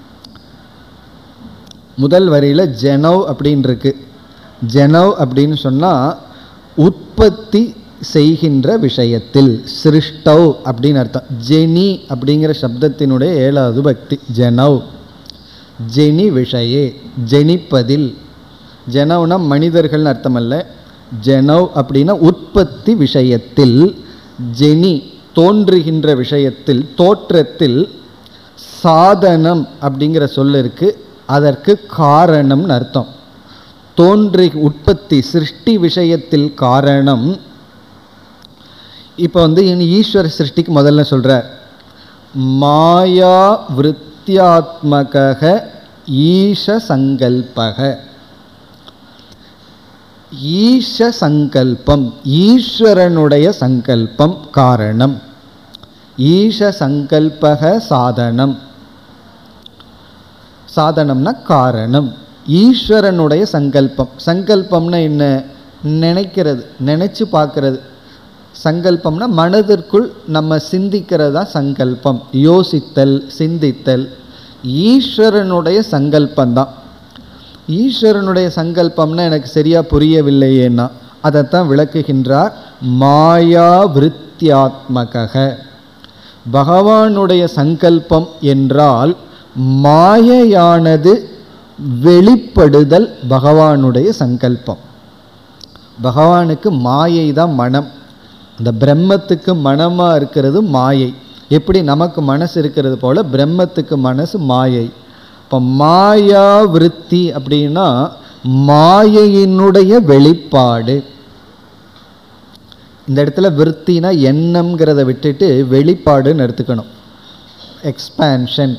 முதல் வரியில் ஜெனவ் அப்படின்னு இருக்கு ஜெனவ் அப்படின்னு சொன்னால் உற்பத்தி செய்கின்ற விஷயத்தில் சிருஷ்டவ் அப்படின்னு அர்த்தம் ஜெனி அப்படிங்கிற சப்தத்தினுடைய ஏழாவது பக்தி ஜெனவ் ஜெனி விஷயே ஜெனிப்பதில் ஜெனவ்னா மனிதர்கள்னு அர்த்தமல்ல ஜெனவ் அப்படின்னா உற்பத்தி விஷயத்தில் ஜெனி தோன்றுகின்ற விஷயத்தில் தோற்றத்தில் சாதனம் அப்படிங்கிற சொல்ல இருக்கு அதற்கு காரணம்னு அர்த்தம் தோன்றி உற்பத்தி சிருஷ்டி விஷயத்தில் காரணம் இப்போ வந்து இனி ஈஸ்வர சிருஷ்டிக்கு முதல்ல சொல்கிறார் மாயா விற்த்தியாத்மக ஈஷ சங்கல்பக ஈஷ சங்கல்பம் ஈஸ்வரனுடைய சங்கல்பம் காரணம் ஈஷ சங்கல்பக சாதனம் சாதனம்னா காரணம் ஈஸ்வரனுடைய சங்கல்பம் சங்கல்பம்னா என்ன நினைக்கிறது நினைச்சு பார்க்கறது சங்கல்பம்னா மனதிற்குள் நம்ம சிந்திக்கிறதா சங்கல்பம் யோசித்தல் சிந்தித்தல் ஈஸ்வரனுடைய சங்கல்பந்தான் ஈஸ்வரனுடைய சங்கல்பம்னா எனக்கு சரியா புரியவில்லையேன்னா அதைத்தான் விளக்குகின்றார் மாயா விருத்தியாத்மக பகவானுடைய சங்கல்பம் என்றால் மாயையானது வெளிப்படுதல் பகவானுடைய சங்கல்பம் பகவானுக்கு மாயை தான் மனம் இந்த பிரம்மத்துக்கு மனமாக இருக்கிறது மாயை எப்படி நமக்கு மனசு இருக்கிறது போல பிரம்மத்துக்கு மனசு மாயை இப்போ மாயா விருத்தி அப்படின்னா மாயையினுடைய வெளிப்பாடு இந்த இடத்துல விருத்தினா எண்ணம்ங்கிறத விட்டுட்டு வெளிப்பாடுன்னு எடுத்துக்கணும் எக்ஸ்பேன்ஷன்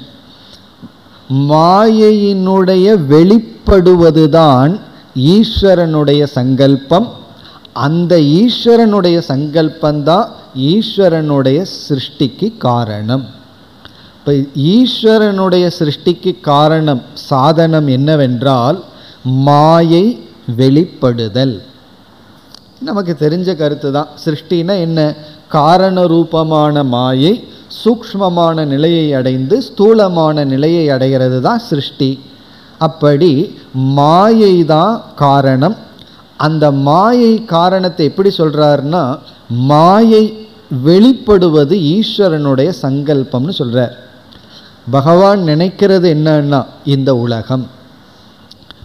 மாயையினுடைய வெளிப்படுவதுதான் ஈஸ்வரனுடைய சங்கல்பம் அந்த ஈஸ்வரனுடைய சங்கல்பந்தான் ஈஸ்வரனுடைய சிருஷ்டிக்கு காரணம் இப்போ ஈஸ்வரனுடைய சிருஷ்டிக்கு காரணம் சாதனம் என்னவென்றால் மாயை வெளிப்படுதல் நமக்கு தெரிஞ்ச கருத்து தான் சிருஷ்டினா என்ன காரண ரூபமான மாயை சூக்ஷ்மமான நிலையை அடைந்து ஸ்தூலமான நிலையை அடைகிறது தான் சிருஷ்டி அப்படி மாயை தான் காரணம் அந்த மாயை காரணத்தை எப்படி சொல்கிறாருன்னா மாயை வெளிப்படுவது ஈஸ்வரனுடைய சங்கல்பம்னு சொல்கிறார் பகவான் நினைக்கிறது என்னன்னா இந்த உலகம்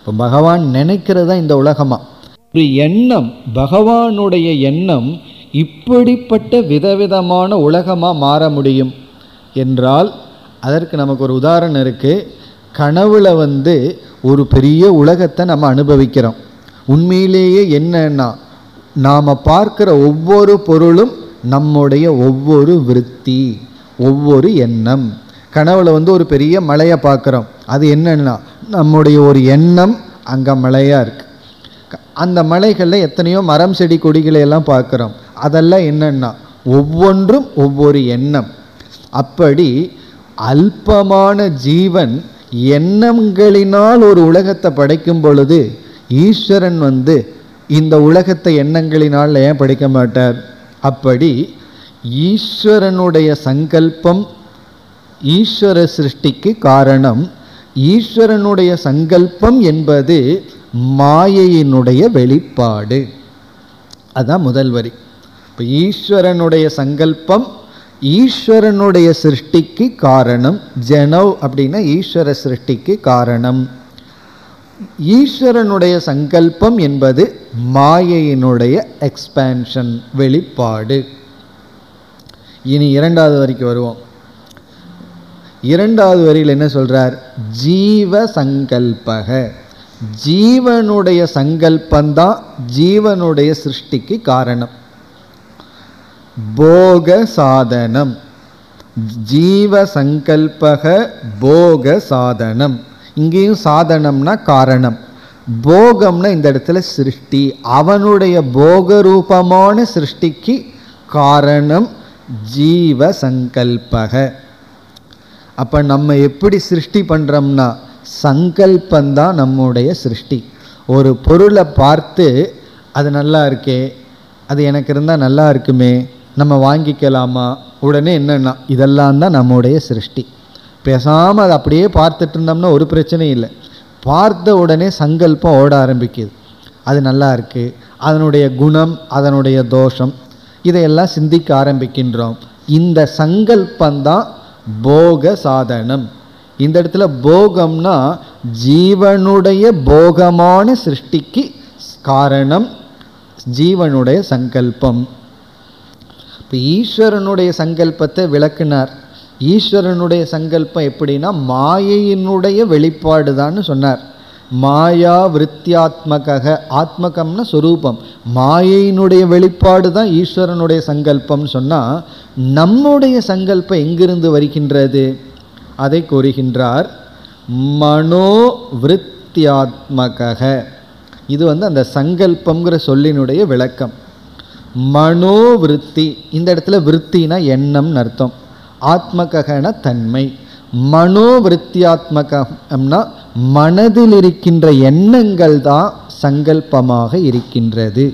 இப்போ பகவான் நினைக்கிறது தான் இந்த உலகமா ஒரு எண்ணம் பகவானுடைய எண்ணம் இப்படிப்பட்ட விதவிதமான உலகமாக மாற முடியும் என்றால் அதற்கு நமக்கு ஒரு உதாரணம் இருக்குது கனவுல வந்து ஒரு பெரிய உலகத்தை நம்ம அனுபவிக்கிறோம் உண்மையிலேயே என்னன்னா நாம் பார்க்குற ஒவ்வொரு பொருளும் நம்முடைய ஒவ்வொரு விருத்தி ஒவ்வொரு எண்ணம் கனவுல வந்து ஒரு பெரிய மலையை பார்க்குறோம் அது என்னன்னா நம்முடைய ஒரு எண்ணம் அங்கே மலையாக இருக்கு க- அந்த மலைகளில் எத்தனையோ மரம் செடி கொடிகளை எல்லாம் பார்க்குறோம் அதெல்லாம் என்னன்னா ஒவ்வொன்றும் ஒவ்வொரு எண்ணம் அப்படி அல்பமான ஜீவன் எண்ணங்களினால் ஒரு உலகத்தை படைக்கும் பொழுது ஈஸ்வரன் வந்து இந்த உலகத்தை எண்ணங்களினால் ஏன் படைக்க மாட்டார் அப்படி ஈஸ்வரனுடைய சங்கல்பம் ஈஸ்வர சிருஷ்டிக்கு காரணம் ஈஸ்வரனுடைய சங்கல்பம் என்பது மாயையினுடைய வெளிப்பாடு அதான் முதல் வரி இப்போ ஈஸ்வரனுடைய சங்கல்பம் ஈஸ்வரனுடைய சிருஷ்டிக்கு காரணம் ஜனவ் அப்படின்னா ஈஸ்வர சிருஷ்டிக்கு காரணம் ஈஸ்வரனுடைய சங்கல்பம் என்பது மாயையினுடைய எக்ஸ்பேன்ஷன் வெளிப்பாடு இனி இரண்டாவது வரைக்கும் வருவோம் இரண்டாவது வரியில் என்ன சொல்றார் ஜீவ சங்கல்பக ஜீவனுடைய சங்கல்பந்தான் ஜீவனுடைய சிருஷ்டிக்கு காரணம் போக சாதனம் ஜீவ சங்கல்பக போக சாதனம் இங்கேயும் சாதனம்னா காரணம் போகம்னா இந்த இடத்துல சிருஷ்டி அவனுடைய போக ரூபமான சிருஷ்டிக்கு காரணம் ஜீவ சங்கல்பக அப்போ நம்ம எப்படி சிருஷ்டி பண்ணுறோம்னா சங்கல்பந்தான் நம்முடைய சிருஷ்டி ஒரு பொருளை பார்த்து அது நல்லா இருக்கே அது எனக்கு இருந்தால் நல்லா இருக்குமே நம்ம வாங்கிக்கலாமா உடனே என்னன்னா இதெல்லாம் தான் நம்முடைய சிருஷ்டி பேசாமல் அதை அப்படியே பார்த்துட்டு இருந்தோம்னா ஒரு பிரச்சனையும் இல்லை பார்த்த உடனே சங்கல்பம் ஓட ஆரம்பிக்குது அது நல்லா இருக்குது அதனுடைய குணம் அதனுடைய தோஷம் இதையெல்லாம் சிந்திக்க ஆரம்பிக்கின்றோம் இந்த சங்கல்பந்தான் போக சாதனம் இந்த இடத்துல போகம்னா ஜீவனுடைய போகமான சிருஷ்டிக்கு காரணம் ஜீவனுடைய சங்கல்பம் இப்போ ஈஸ்வரனுடைய சங்கல்பத்தை விளக்குனார் ஈஸ்வரனுடைய சங்கல்பம் எப்படின்னா மாயையினுடைய வெளிப்பாடு தான் சொன்னார் மாயா விருத்தியாத்மக ஆத்மகம்னா சொரூபம் மாயையினுடைய வெளிப்பாடு தான் ஈஸ்வரனுடைய சங்கல்பம் சொன்னால் நம்முடைய சங்கல்பம் எங்கிருந்து வருகின்றது அதை கூறுகின்றார் மனோ விருத்தியாத்மக இது வந்து அந்த சங்கல்பம்ங்கிற சொல்லினுடைய விளக்கம் மனோவிருத்தி இந்த இடத்துல விருத்தினா எண்ணம்னு அர்த்தம் ஆத்மகன தன்மை மனோவிருத்தியாத்மகம்னா மனதில் இருக்கின்ற எண்ணங்கள் தான் சங்கல்பமாக இருக்கின்றது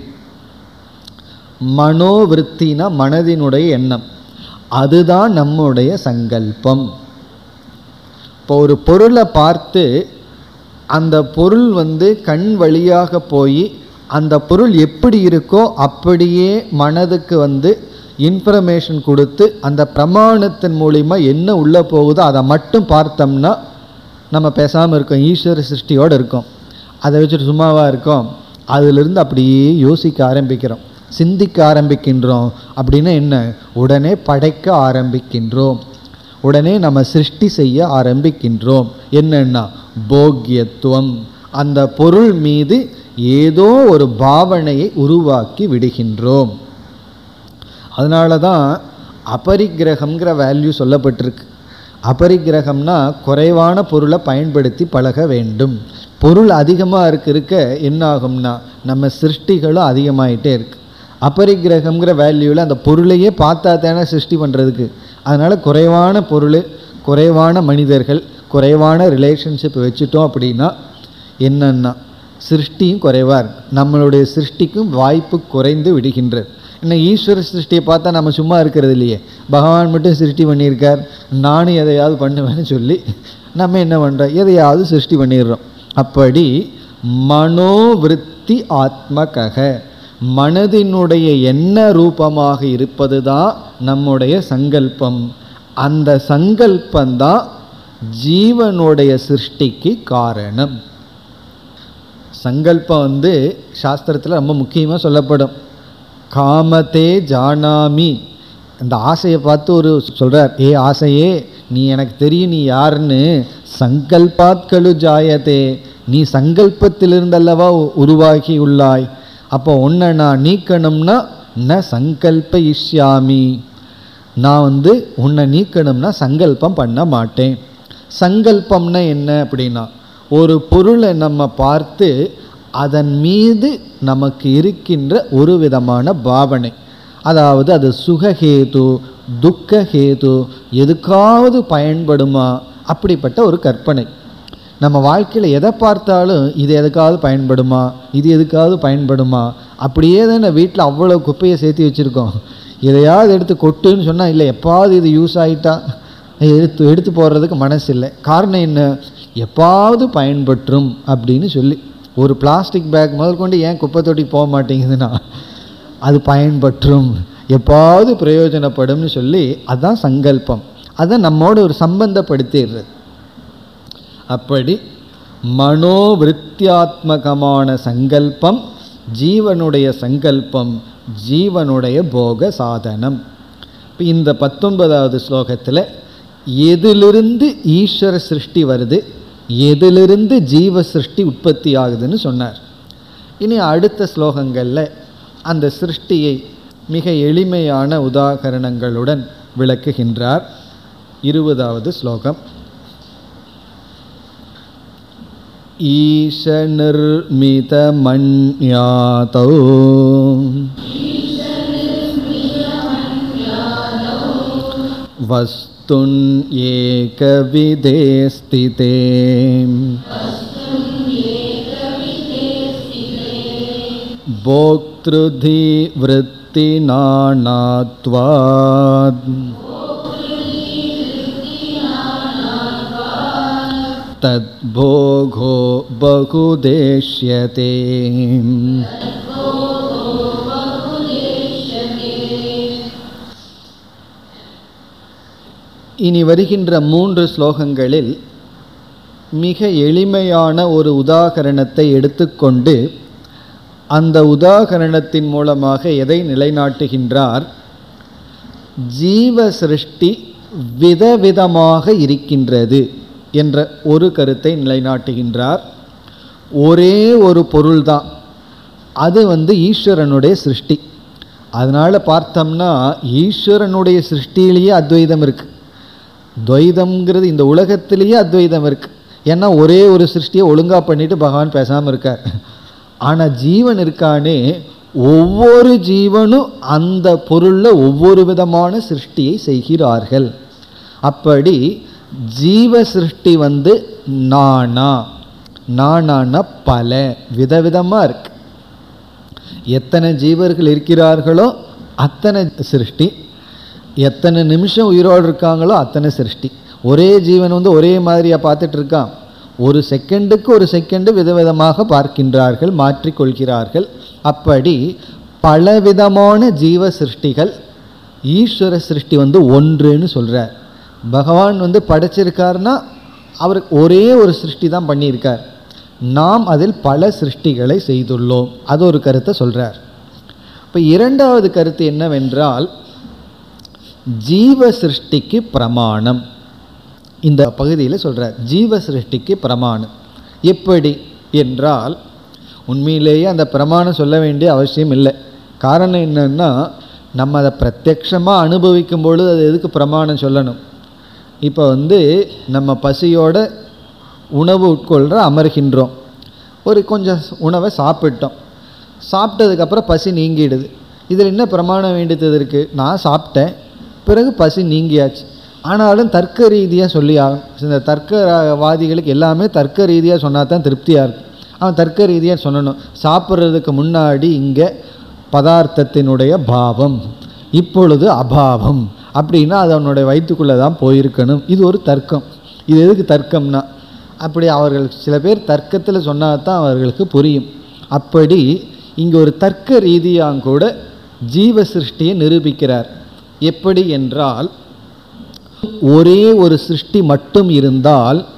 மனோவிருத்தினா மனதினுடைய எண்ணம் அதுதான் நம்முடைய சங்கல்பம் இப்போ ஒரு பொருளை பார்த்து அந்த பொருள் வந்து கண் வழியாக போய் அந்த பொருள் எப்படி இருக்கோ அப்படியே மனதுக்கு வந்து இன்ஃபர்மேஷன் கொடுத்து அந்த பிரமாணத்தின் மூலிமா என்ன உள்ளே போகுதோ அதை மட்டும் பார்த்தோம்னா நம்ம பேசாமல் இருக்கோம் ஈஸ்வர சிருஷ்டியோடு இருக்கோம் அதை வச்சுட்டு சும்மாவாக இருக்கோம் அதிலிருந்து அப்படியே யோசிக்க ஆரம்பிக்கிறோம் சிந்திக்க ஆரம்பிக்கின்றோம் அப்படின்னா என்ன உடனே படைக்க ஆரம்பிக்கின்றோம் உடனே நம்ம சிருஷ்டி செய்ய ஆரம்பிக்கின்றோம் என்னன்னா போக்கியத்துவம் அந்த பொருள் மீது ஏதோ ஒரு பாவனையை உருவாக்கி விடுகின்றோம் அதனால தான் அபரிக்கிரகம்ங்கிற வேல்யூ சொல்லப்பட்டிருக்கு அபரிக்கிரகம்னா குறைவான பொருளை பயன்படுத்தி பழக வேண்டும் பொருள் அதிகமாக இருக்க இருக்க என்ன ஆகும்னா நம்ம சிருஷ்டிகளும் அதிகமாயிட்டே இருக்கு அபரிக்கிரகம்ங்கிற வேல்யூவில் அந்த பொருளையே பார்த்தா தானே சிருஷ்டி பண்ணுறதுக்கு அதனால் குறைவான பொருள் குறைவான மனிதர்கள் குறைவான ரிலேஷன்ஷிப் வச்சுட்டோம் அப்படின்னா என்னன்னா சிருஷ்டியும் குறைவாக இருக்கு நம்மளுடைய சிருஷ்டிக்கும் வாய்ப்பு குறைந்து விடுகின்றது இன்னும் ஈஸ்வர சிருஷ்டியை பார்த்தா நம்ம சும்மா இருக்கிறது இல்லையே பகவான் மட்டும் சிருஷ்டி பண்ணியிருக்கார் நானும் எதையாவது பண்ணுவேன்னு சொல்லி நம்ம என்ன பண்ணுறோம் எதையாவது சிருஷ்டி பண்ணிடுறோம் அப்படி மனோவிருத்தி ஆத்மகக மனதினுடைய எண்ண ரூபமாக இருப்பது தான் நம்முடைய சங்கல்பம் அந்த சங்கல்பந்தான் ஜீவனுடைய சிருஷ்டிக்கு காரணம் சங்கல்பம் வந்து சாஸ்திரத்தில் ரொம்ப முக்கியமாக சொல்லப்படும் காமத்தே ஜானாமி அந்த ஆசையை பார்த்து ஒரு சொல்கிறார் ஏ ஆசையே நீ எனக்கு தெரியும் நீ யாருன்னு சங்கல்பாத்களு ஜாயதே நீ சங்கல்பத்திலிருந்தல்லவா உருவாகி உள்ளாய் அப்போ உன்னை நான் நீக்கணும்னா ந சங்கல்ப இஷ்யாமி நான் வந்து உன்னை நீக்கணும்னா சங்கல்பம் பண்ண மாட்டேன் சங்கல்பம்னா என்ன அப்படின்னா ஒரு பொருளை நம்ம பார்த்து அதன் மீது நமக்கு இருக்கின்ற ஒரு விதமான பாவனை அதாவது அது சுகஹேது துக்கஹேது எதுக்காவது பயன்படுமா அப்படிப்பட்ட ஒரு கற்பனை நம்ம வாழ்க்கையில் எதை பார்த்தாலும் இது எதுக்காவது பயன்படுமா இது எதுக்காவது பயன்படுமா அப்படியே தானே வீட்டில் அவ்வளோ குப்பையை சேர்த்து வச்சுருக்கோம் எதையாவது எடுத்து கொட்டுன்னு சொன்னால் இல்லை எப்பாவது இது யூஸ் ஆகிட்டா எடுத்து எடுத்து போடுறதுக்கு மனசு இல்லை காரணம் என்ன எப்பாவது பயன்பற்றும் அப்படின்னு சொல்லி ஒரு பிளாஸ்டிக் பேக் முதற்கொண்டு ஏன் குப்பை தொட்டிக்கு போக மாட்டேங்குதுன்னா அது பயன்பற்றும் எப்பாவது பிரயோஜனப்படும்னு சொல்லி அதுதான் சங்கல்பம் அதை நம்மோட ஒரு சம்பந்தப்படுத்திடுறது அப்படி மனோவிருத்தியாத்மகமான சங்கல்பம் ஜீவனுடைய சங்கல்பம் ஜீவனுடைய போக சாதனம் இப்போ இந்த பத்தொன்பதாவது ஸ்லோகத்தில் எதிலிருந்து ஈஸ்வர சிருஷ்டி வருது எதிலிருந்து ஜீவ சிருஷ்டி உற்பத்தி ஆகுதுன்னு சொன்னார் இனி அடுத்த ஸ்லோகங்களில் அந்த சிருஷ்டியை மிக எளிமையான உதாகரணங்களுடன் விளக்குகின்றார் இருபதாவது ஸ்லோகம் ईशनिर्मितमन्यातौ वस्तुन्येकविधे स्थिते भोक्तृधिवृत्तिनाणात्वात् तद्भोगो बहुदेश्यते இனி வருகின்ற மூன்று ஸ்லோகங்களில் மிக எளிமையான ஒரு உதாகரணத்தை எடுத்துக்கொண்டு அந்த உதாகரணத்தின் மூலமாக எதை நிலைநாட்டுகின்றார் ஜீவ சிருஷ்டி விதவிதமாக இருக்கின்றது என்ற ஒரு கருத்தை நிலைநாட்டுகின்றார் ஒரே ஒரு பொருள்தான் அது வந்து ஈஸ்வரனுடைய சிருஷ்டி அதனால் பார்த்தோம்னா ஈஸ்வரனுடைய சிருஷ்டியிலேயே அத்வைதம் இருக்குது துவைதம்ங்கிறது இந்த உலகத்திலேயே அத்வைதம் இருக்குது ஏன்னா ஒரே ஒரு சிருஷ்டியை ஒழுங்காக பண்ணிட்டு பகவான் பேசாமல் இருக்கார் ஆனால் ஜீவன் இருக்கானே ஒவ்வொரு ஜீவனும் அந்த பொருளில் ஒவ்வொரு விதமான சிருஷ்டியை செய்கிறார்கள் அப்படி ஜீவ சிருஷ்டி வந்து நானா நானானா பல விதவிதமாக இருக்கு எத்தனை ஜீவர்கள் இருக்கிறார்களோ அத்தனை சிருஷ்டி எத்தனை நிமிஷம் உயிரோடு இருக்காங்களோ அத்தனை சிருஷ்டி ஒரே ஜீவன் வந்து ஒரே மாதிரியாக பார்த்துட்டு இருக்கான் ஒரு செகண்டுக்கு ஒரு செகண்டு விதவிதமாக பார்க்கின்றார்கள் மாற்றிக்கொள்கிறார்கள் அப்படி பலவிதமான ஜீவ சிருஷ்டிகள் ஈஸ்வர சிருஷ்டி வந்து ஒன்றுன்னு சொல்கிறார் பகவான் வந்து படைச்சிருக்காருன்னா அவர் ஒரே ஒரு சிருஷ்டி தான் பண்ணியிருக்கார் நாம் அதில் பல சிருஷ்டிகளை செய்துள்ளோம் அது ஒரு கருத்தை சொல்கிறார் இப்போ இரண்டாவது கருத்து என்னவென்றால் ஜீவ சிருஷ்டிக்கு பிரமாணம் இந்த பகுதியில் சொல்கிறார் ஜீவ சிருஷ்டிக்கு பிரமாணம் எப்படி என்றால் உண்மையிலேயே அந்த பிரமாணம் சொல்ல வேண்டிய அவசியம் இல்லை காரணம் என்னன்னா நம்ம அதை பிரத்யக்ஷமாக அனுபவிக்கும் பொழுது அது எதுக்கு பிரமாணம் சொல்லணும் இப்போ வந்து நம்ம பசியோட உணவு உட்கொள்கிற அமர்கின்றோம் ஒரு கொஞ்சம் உணவை சாப்பிட்டோம் சாப்பிட்டதுக்கப்புறம் பசி நீங்கிடுது இதில் என்ன பிரமாணம் வேண்டியது இருக்குது நான் சாப்பிட்டேன் பிறகு பசி நீங்கியாச்சு ஆனாலும் தர்க்க ரீதியாக சொல்லி ஆகணும் இந்த தர்க்கவாதிகளுக்கு எல்லாமே தர்க்க ரீதியாக சொன்னால் தான் திருப்தியாக இருக்கும் அவன் தர்க்க ரீதியாக சொல்லணும் சாப்பிட்றதுக்கு முன்னாடி இங்கே பதார்த்தத்தினுடைய பாவம் இப்பொழுது அபாவம் அப்படின்னா அது அவனுடைய வயிற்றுக்குள்ளே தான் போயிருக்கணும் இது ஒரு தர்க்கம் இது எதுக்கு தர்க்கம்னா அப்படி அவர்கள் சில பேர் தர்க்கத்தில் சொன்னால் தான் அவர்களுக்கு புரியும் அப்படி இங்கே ஒரு தர்க்க ரீதியாக கூட ஜீவ சிருஷ்டியை நிரூபிக்கிறார் எப்படி என்றால் ஒரே ஒரு சிருஷ்டி மட்டும் இருந்தால்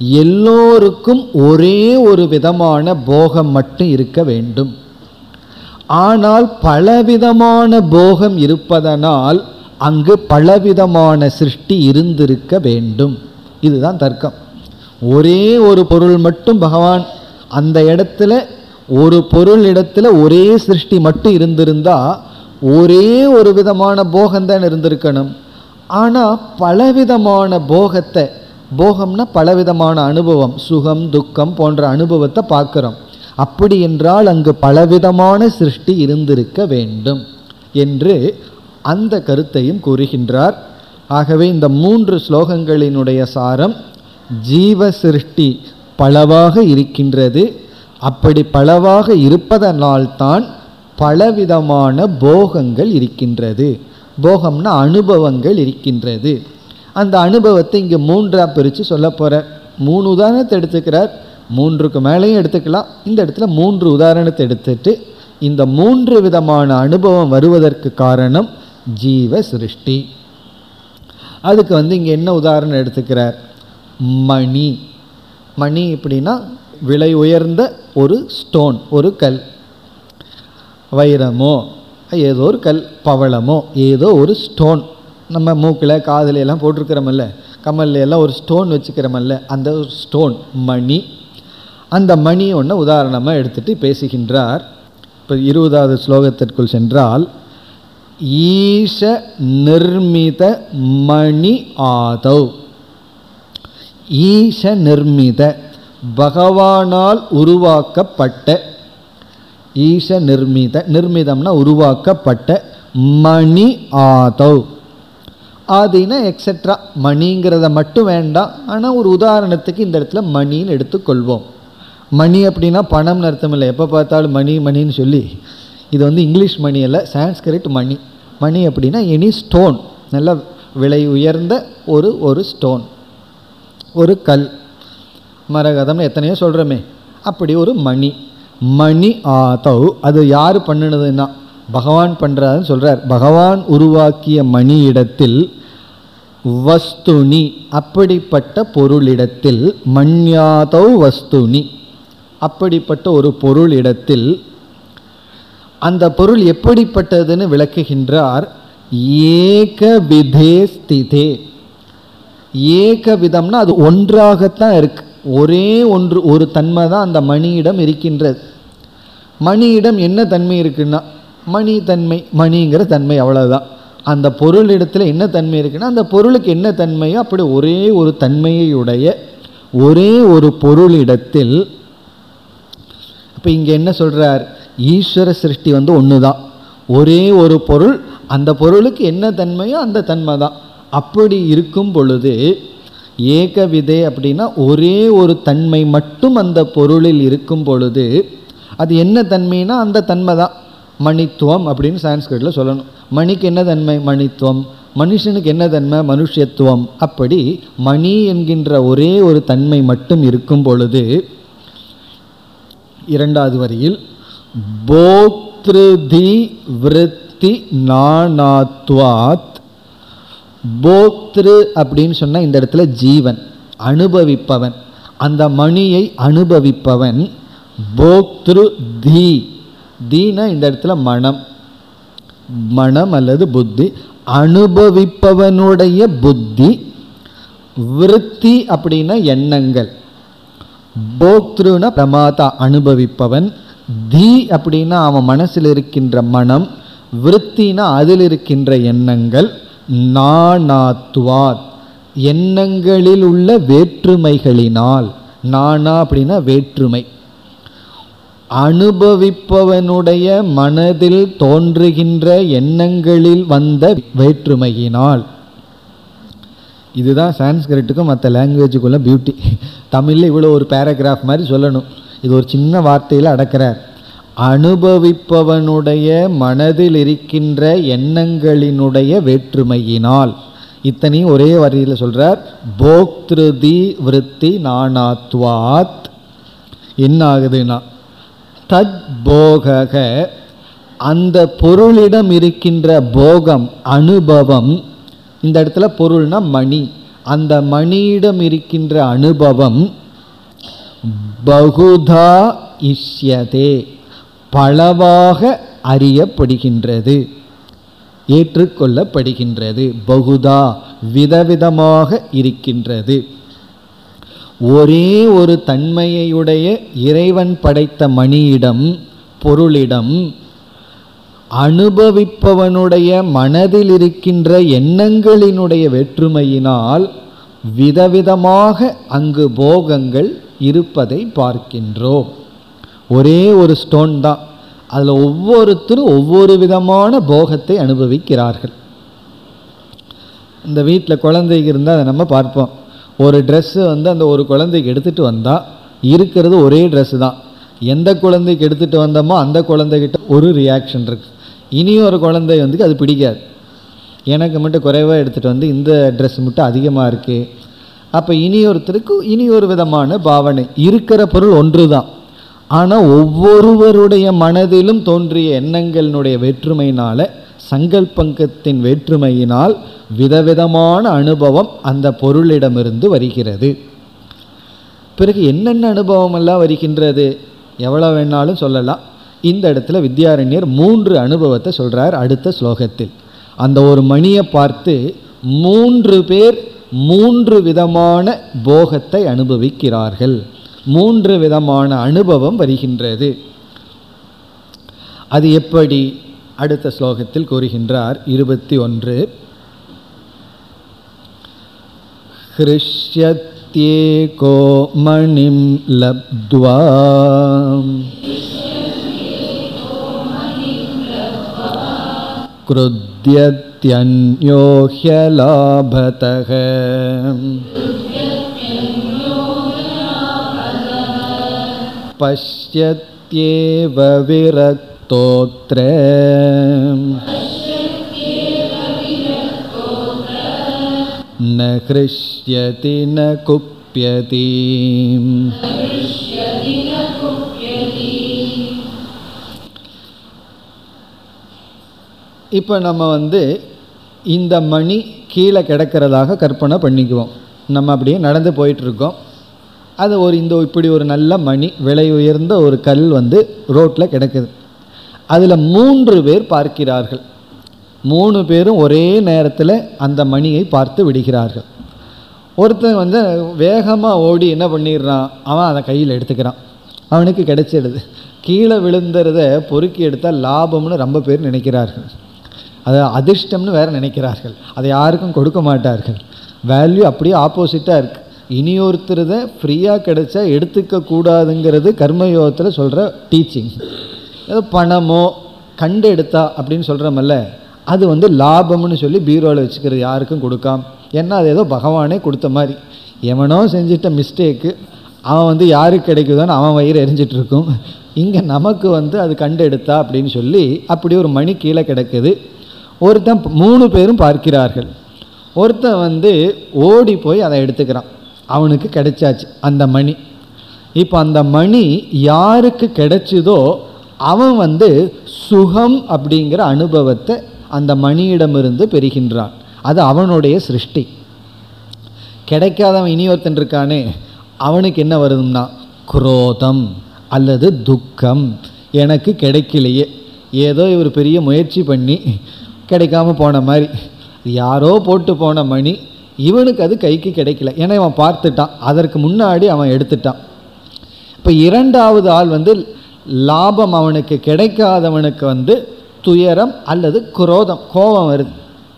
எல்லோருக்கும் ஒரே ஒரு விதமான போகம் மட்டும் இருக்க வேண்டும் ஆனால் பலவிதமான போகம் இருப்பதனால் அங்கு பலவிதமான சிருஷ்டி இருந்திருக்க வேண்டும் இதுதான் தர்க்கம் ஒரே ஒரு பொருள் மட்டும் பகவான் அந்த இடத்துல ஒரு பொருள் இடத்துல ஒரே சிருஷ்டி மட்டும் இருந்திருந்தா ஒரே ஒரு விதமான போகம்தான் இருந்திருக்கணும் ஆனால் பலவிதமான போகத்தை போகம்னா பலவிதமான அனுபவம் சுகம் துக்கம் போன்ற அனுபவத்தை பார்க்குறோம் அப்படி என்றால் அங்கு பலவிதமான சிருஷ்டி இருந்திருக்க வேண்டும் என்று அந்த கருத்தையும் கூறுகின்றார் ஆகவே இந்த மூன்று ஸ்லோகங்களினுடைய சாரம் ஜீவ சிருஷ்டி பலவாக இருக்கின்றது அப்படி பலவாக இருப்பதனால்தான் பலவிதமான போகங்கள் இருக்கின்றது போகம்னா அனுபவங்கள் இருக்கின்றது அந்த அனுபவத்தை இங்கே மூன்றாக பிரித்து சொல்ல போகிறார் மூணு உதாரணத்தை எடுத்துக்கிறார் மூன்றுக்கு மேலேயும் எடுத்துக்கலாம் இந்த இடத்துல மூன்று உதாரணத்தை எடுத்துட்டு இந்த மூன்று விதமான அனுபவம் வருவதற்கு காரணம் ஜீவ சிருஷ்டி அதுக்கு வந்து இங்கே என்ன உதாரணம் எடுத்துக்கிறார் மணி மணி எப்படின்னா விலை உயர்ந்த ஒரு ஸ்டோன் ஒரு கல் வைரமோ ஏதோ ஒரு கல் பவளமோ ஏதோ ஒரு ஸ்டோன் நம்ம மூக்கில் காதில் எல்லாம் போட்டிருக்கிறோமல்ல கம்மல்ல எல்லாம் ஒரு ஸ்டோன் வச்சுக்கிறோமல்ல அந்த ஒரு ஸ்டோன் மணி அந்த மணி ஒன்று உதாரணமாக எடுத்துட்டு பேசுகின்றார் இப்போ இருபதாவது ஸ்லோகத்திற்குள் சென்றால் ஈஷ நிர்மித மணி ஆதவ் ஈஷ நிர்மித பகவானால் உருவாக்கப்பட்ட ஈஷ நிர்மித நிர்மிதம்னா உருவாக்கப்பட்ட மணி ஆதவ் ஆதினா எக்ஸெட்ரா மணிங்கிறத மட்டும் வேண்டாம் ஆனால் ஒரு உதாரணத்துக்கு இந்த இடத்துல மணின்னு எடுத்துக்கொள்வோம் மணி அப்படின்னா பணம்னு அர்த்தம் இல்லை எப்போ பார்த்தாலும் மணி மணின்னு சொல்லி இது வந்து இங்கிலீஷ் மணி அல்ல சான்ஸ்கிரிட் மணி மணி அப்படின்னா எனி ஸ்டோன் நல்ல விலை உயர்ந்த ஒரு ஒரு ஸ்டோன் ஒரு கல் மரகதம்னு எத்தனையோ சொல்கிறோமே அப்படி ஒரு மணி மணி ஆதவ் அது யார் பண்ணினதுன்னா பகவான் பண்ணுறாருன்னு சொல்கிறார் பகவான் உருவாக்கிய மணி இடத்தில் வஸ்துனி அப்படிப்பட்ட பொருளிடத்தில் மண்யாதவ் வஸ்துனி அப்படிப்பட்ட ஒரு பொருள் இடத்தில் அந்த பொருள் எப்படிப்பட்டதுன்னு விளக்குகின்றார் ஏக விதே ஸ்திதே ஏக விதம்னா அது ஒன்றாகத்தான் இருக்கு ஒரே ஒன்று ஒரு தன்மை தான் அந்த மணியிடம் இருக்கின்றது மணியிடம் என்ன தன்மை இருக்குன்னா மணி தன்மை மணிங்கிற தன்மை அவ்வளவுதான் அந்த பொருளிடத்தில் என்ன தன்மை இருக்குன்னா அந்த பொருளுக்கு என்ன தன்மையோ அப்படி ஒரே ஒரு தன்மையுடைய ஒரே ஒரு பொருளிடத்தில் இப்போ இங்கே என்ன சொல்கிறார் ஈஸ்வர சிருஷ்டி வந்து ஒன்று தான் ஒரே ஒரு பொருள் அந்த பொருளுக்கு என்ன தன்மையோ அந்த தன்மை தான் அப்படி இருக்கும் பொழுது ஏக விதை அப்படின்னா ஒரே ஒரு தன்மை மட்டும் அந்த பொருளில் இருக்கும் பொழுது அது என்ன தன்மைனா அந்த தன்மை தான் மணித்துவம் அப்படின்னு சான்ஸ்கிரிட்டில் சொல்லணும் மணிக்கு என்ன தன்மை மணித்துவம் மனுஷனுக்கு என்ன தன்மை மனுஷத்துவம் அப்படி மணி என்கின்ற ஒரே ஒரு தன்மை மட்டும் இருக்கும் பொழுது இரண்டாவது வரியில் போக்திருதி விருத்தி நானாத்வாத் போக்திரு அப்படின்னு சொன்னால் இந்த இடத்துல ஜீவன் அனுபவிப்பவன் அந்த மணியை அனுபவிப்பவன் போக்திரு தி தீனா இந்த இடத்துல மனம் மனம் அல்லது புத்தி அனுபவிப்பவனுடைய புத்தி விருத்தி அப்படின்னா எண்ணங்கள் போக்திருனா பிரமாதா அனுபவிப்பவன் தி அப்படின்னா அவன் மனசில் இருக்கின்ற மனம் விருத்தினா அதில் இருக்கின்ற எண்ணங்கள் நானாத்வாத் எண்ணங்களில் உள்ள வேற்றுமைகளினால் நானா அப்படின்னா வேற்றுமை அனுபவிப்பவனுடைய மனதில் தோன்றுகின்ற எண்ணங்களில் வந்த வேற்றுமையினால் இதுதான் சான்ஸ்கிரிட்டுக்கும் மற்ற லாங்குவேஜுக்குள்ள பியூட்டி தமிழில் இவ்வளோ ஒரு பேராகிராஃப் மாதிரி சொல்லணும் இது ஒரு சின்ன வார்த்தையில் அடக்கிறார் அனுபவிப்பவனுடைய மனதில் இருக்கின்ற எண்ணங்களினுடைய வேற்றுமையினால் இத்தனையும் ஒரே வரியில் சொல்கிறார் போக்திருதி விருத்தி நானாத்வாத் என்ன ஆகுதுன்னா தத் போகக அந்த பொருளிடம் இருக்கின்ற போகம் அனுபவம் இந்த இடத்துல பொருள்னா மணி அந்த மணியிடம் இருக்கின்ற அனுபவம் பகுதா இஷ்யதே பலவாக அறியப்படுகின்றது ஏற்றுக்கொள்ளப்படுகின்றது பகுதா விதவிதமாக இருக்கின்றது ஒரே ஒரு தன்மையுடைய இறைவன் படைத்த மணியிடம் பொருளிடம் அனுபவிப்பவனுடைய மனதில் இருக்கின்ற எண்ணங்களினுடைய வேற்றுமையினால் விதவிதமாக அங்கு போகங்கள் இருப்பதை பார்க்கின்றோம் ஒரே ஒரு ஸ்டோன் தான் அதில் ஒவ்வொருத்தரும் ஒவ்வொரு விதமான போகத்தை அனுபவிக்கிறார்கள் இந்த வீட்டில் குழந்தைக்கு இருந்தால் அதை நம்ம பார்ப்போம் ஒரு ட்ரெஸ்ஸு வந்து அந்த ஒரு குழந்தைக்கு எடுத்துகிட்டு வந்தால் இருக்கிறது ஒரே ட்ரெஸ்ஸு தான் எந்த குழந்தைக்கு எடுத்துகிட்டு வந்தோமோ அந்த குழந்தைகிட்ட ஒரு ரியாக்ஷன் இருக்குது இனி ஒரு குழந்தை வந்து அது பிடிக்காது எனக்கு மட்டும் குறைவாக எடுத்துகிட்டு வந்து இந்த ட்ரெஸ் மட்டும் அதிகமாக இருக்குது அப்போ இனி ஒருத்தருக்கு இனி ஒரு விதமான பாவனை இருக்கிற பொருள் ஒன்று தான் ஆனால் ஒவ்வொருவருடைய மனதிலும் தோன்றிய எண்ணங்களினுடைய வேற்றுமையினால் சங்கல்பங்கத்தின் வேற்றுமையினால் விதவிதமான அனுபவம் அந்த பொருளிடமிருந்து வருகிறது பிறகு என்னென்ன அனுபவம் எல்லாம் வருகின்றது எவ்வளோ வேணாலும் சொல்லலாம் இந்த இடத்துல வித்யாரண்யர் மூன்று அனுபவத்தை சொல்கிறார் அடுத்த ஸ்லோகத்தில் அந்த ஒரு மணியை பார்த்து மூன்று பேர் மூன்று விதமான போகத்தை அனுபவிக்கிறார்கள் மூன்று விதமான அனுபவம் வருகின்றது அது எப்படி அடுத்த ஸ்லோகத்தில் கூறுகின்றார் இருபத்தி ஒன்று ஹிருஷ்யத்யேகோ மணிம் லப்த்வா क्रुध्यत्यन्यो ह्यलाभतः पश्यत्येव विरक्तोऽत्र न हृष्यति न कुप्यति இப்போ நம்ம வந்து இந்த மணி கீழே கிடக்கிறதாக கற்பனை பண்ணிக்குவோம் நம்ம அப்படியே நடந்து போயிட்டுருக்கோம் அது ஒரு இந்த இப்படி ஒரு நல்ல மணி விலை உயர்ந்த ஒரு கல் வந்து ரோட்டில் கிடக்குது அதில் மூன்று பேர் பார்க்கிறார்கள் மூணு பேரும் ஒரே நேரத்தில் அந்த மணியை பார்த்து விடுகிறார்கள் ஒருத்தன் வந்து வேகமாக ஓடி என்ன பண்ணிடுறான் அவன் அதை கையில் எடுத்துக்கிறான் அவனுக்கு கிடைச்சிடுது கீழே விழுந்துறத பொறுக்கி எடுத்தால் லாபம்னு ரொம்ப பேர் நினைக்கிறார்கள் அது அதிர்ஷ்டம்னு வேறு நினைக்கிறார்கள் அதை யாருக்கும் கொடுக்க மாட்டார்கள் வேல்யூ அப்படியே ஆப்போசிட்டாக இருக்குது இனி ஒருத்தருத ஃப்ரீயாக கிடைச்சா எடுத்துக்க கூடாதுங்கிறது கர்மயோகத்தில் சொல்கிற டீச்சிங் ஏதோ பணமோ கண்டு எடுத்தா அப்படின்னு சொல்கிறோமல்ல அது வந்து லாபம்னு சொல்லி பீரோவில் வச்சுக்கிறது யாருக்கும் கொடுக்காம ஏன்னா அது ஏதோ பகவானே கொடுத்த மாதிரி எவனோ செஞ்சிட்ட மிஸ்டேக்கு அவன் வந்து யாருக்கு கிடைக்குதோன்னு அவன் வயிறு எரிஞ்சிட்டு இருக்கும் இங்கே நமக்கு வந்து அது கண்டு எடுத்தா அப்படின்னு சொல்லி அப்படி ஒரு மணி கீழே கிடக்குது ஒருத்தன் மூணு பேரும் பார்க்கிறார்கள் ஒருத்தன் வந்து ஓடி போய் அதை எடுத்துக்கிறான் அவனுக்கு கிடைச்சாச்சு அந்த மணி இப்போ அந்த மணி யாருக்கு கிடைச்சதோ அவன் வந்து சுகம் அப்படிங்கிற அனுபவத்தை அந்த மணியிடமிருந்து பெறுகின்றான் அது அவனுடைய சிருஷ்டி கிடைக்காதவன் இனி ஒருத்தன் இருக்கானே அவனுக்கு என்ன வருதுன்னா குரோதம் அல்லது துக்கம் எனக்கு கிடைக்கலையே ஏதோ இவர் பெரிய முயற்சி பண்ணி கிடைக்காம போன மாதிரி யாரோ போட்டு போன மணி இவனுக்கு அது கைக்கு கிடைக்கல ஏன்னா இவன் பார்த்துட்டான் அதற்கு முன்னாடி அவன் எடுத்துட்டான் இப்போ இரண்டாவது ஆள் வந்து லாபம் அவனுக்கு கிடைக்காதவனுக்கு வந்து துயரம் அல்லது குரோதம் கோபம் வருது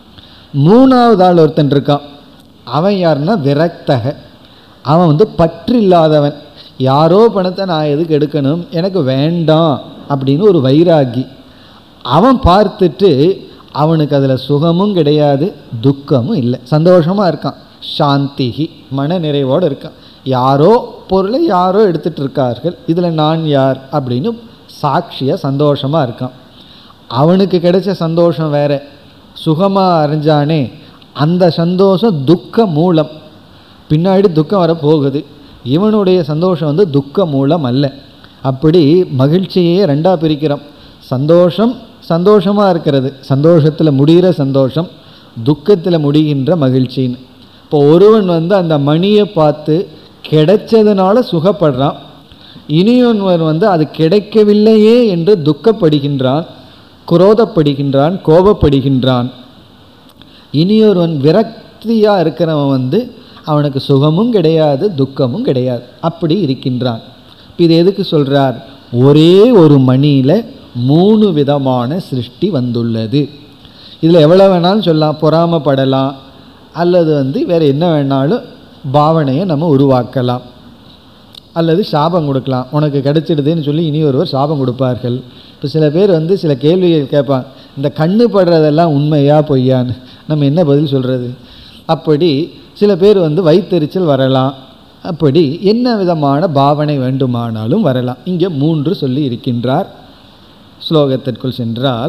மூணாவது ஆள் ஒருத்தன் இருக்கான் அவன் யாருன்னா விரக்தக அவன் வந்து பற்று இல்லாதவன் யாரோ பணத்தை நான் எதுக்கு எடுக்கணும் எனக்கு வேண்டாம் அப்படின்னு ஒரு வைராகி அவன் பார்த்துட்டு அவனுக்கு அதில் சுகமும் கிடையாது துக்கமும் இல்லை சந்தோஷமாக இருக்கான் சாந்திகி மன நிறைவோடு இருக்கான் யாரோ பொருளை யாரோ எடுத்துகிட்டு இருக்கார்கள் இதில் நான் யார் அப்படின்னு சாட்சியாக சந்தோஷமாக இருக்கான் அவனுக்கு கிடைச்ச சந்தோஷம் வேற சுகமாக அறிஞ்சானே அந்த சந்தோஷம் துக்க மூலம் பின்னாடி துக்கம் வரப்போகுது இவனுடைய சந்தோஷம் வந்து துக்க மூலம் அல்ல அப்படி மகிழ்ச்சியே ரெண்டாக பிரிக்கிறோம் சந்தோஷம் சந்தோஷமாக இருக்கிறது சந்தோஷத்தில் முடிகிற சந்தோஷம் துக்கத்தில் முடிகின்ற மகிழ்ச்சின்னு இப்போ ஒருவன் வந்து அந்த மணியை பார்த்து கிடைச்சதுனால சுகப்படுறான் இனியொருவன் வந்து அது கிடைக்கவில்லையே என்று துக்கப்படுகின்றான் குரோதப்படுகின்றான் கோபப்படுகின்றான் இனியொருவன் விரக்தியாக இருக்கிறவன் வந்து அவனுக்கு சுகமும் கிடையாது துக்கமும் கிடையாது அப்படி இருக்கின்றான் இப்ப இது எதுக்கு சொல்றார் ஒரே ஒரு மணியில் மூணு விதமான சிருஷ்டி வந்துள்ளது இதில் எவ்வளோ வேணாலும் சொல்லலாம் பொறாமப்படலாம் அல்லது வந்து வேறு என்ன வேணாலும் பாவனையை நம்ம உருவாக்கலாம் அல்லது சாபம் கொடுக்கலாம் உனக்கு கிடைச்சிடுதுன்னு சொல்லி இனி ஒருவர் சாபம் கொடுப்பார்கள் இப்போ சில பேர் வந்து சில கேள்விகள் கேட்பாங்க இந்த கண்ணு படுறதெல்லாம் உண்மையா பொய்யான்னு நம்ம என்ன பதில் சொல்கிறது அப்படி சில பேர் வந்து வயிற்றெரிச்சல் வரலாம் அப்படி என்ன விதமான பாவனை வேண்டுமானாலும் வரலாம் இங்கே மூன்று சொல்லி இருக்கின்றார் ஸ்லோகத்திற்குள் சென்றால்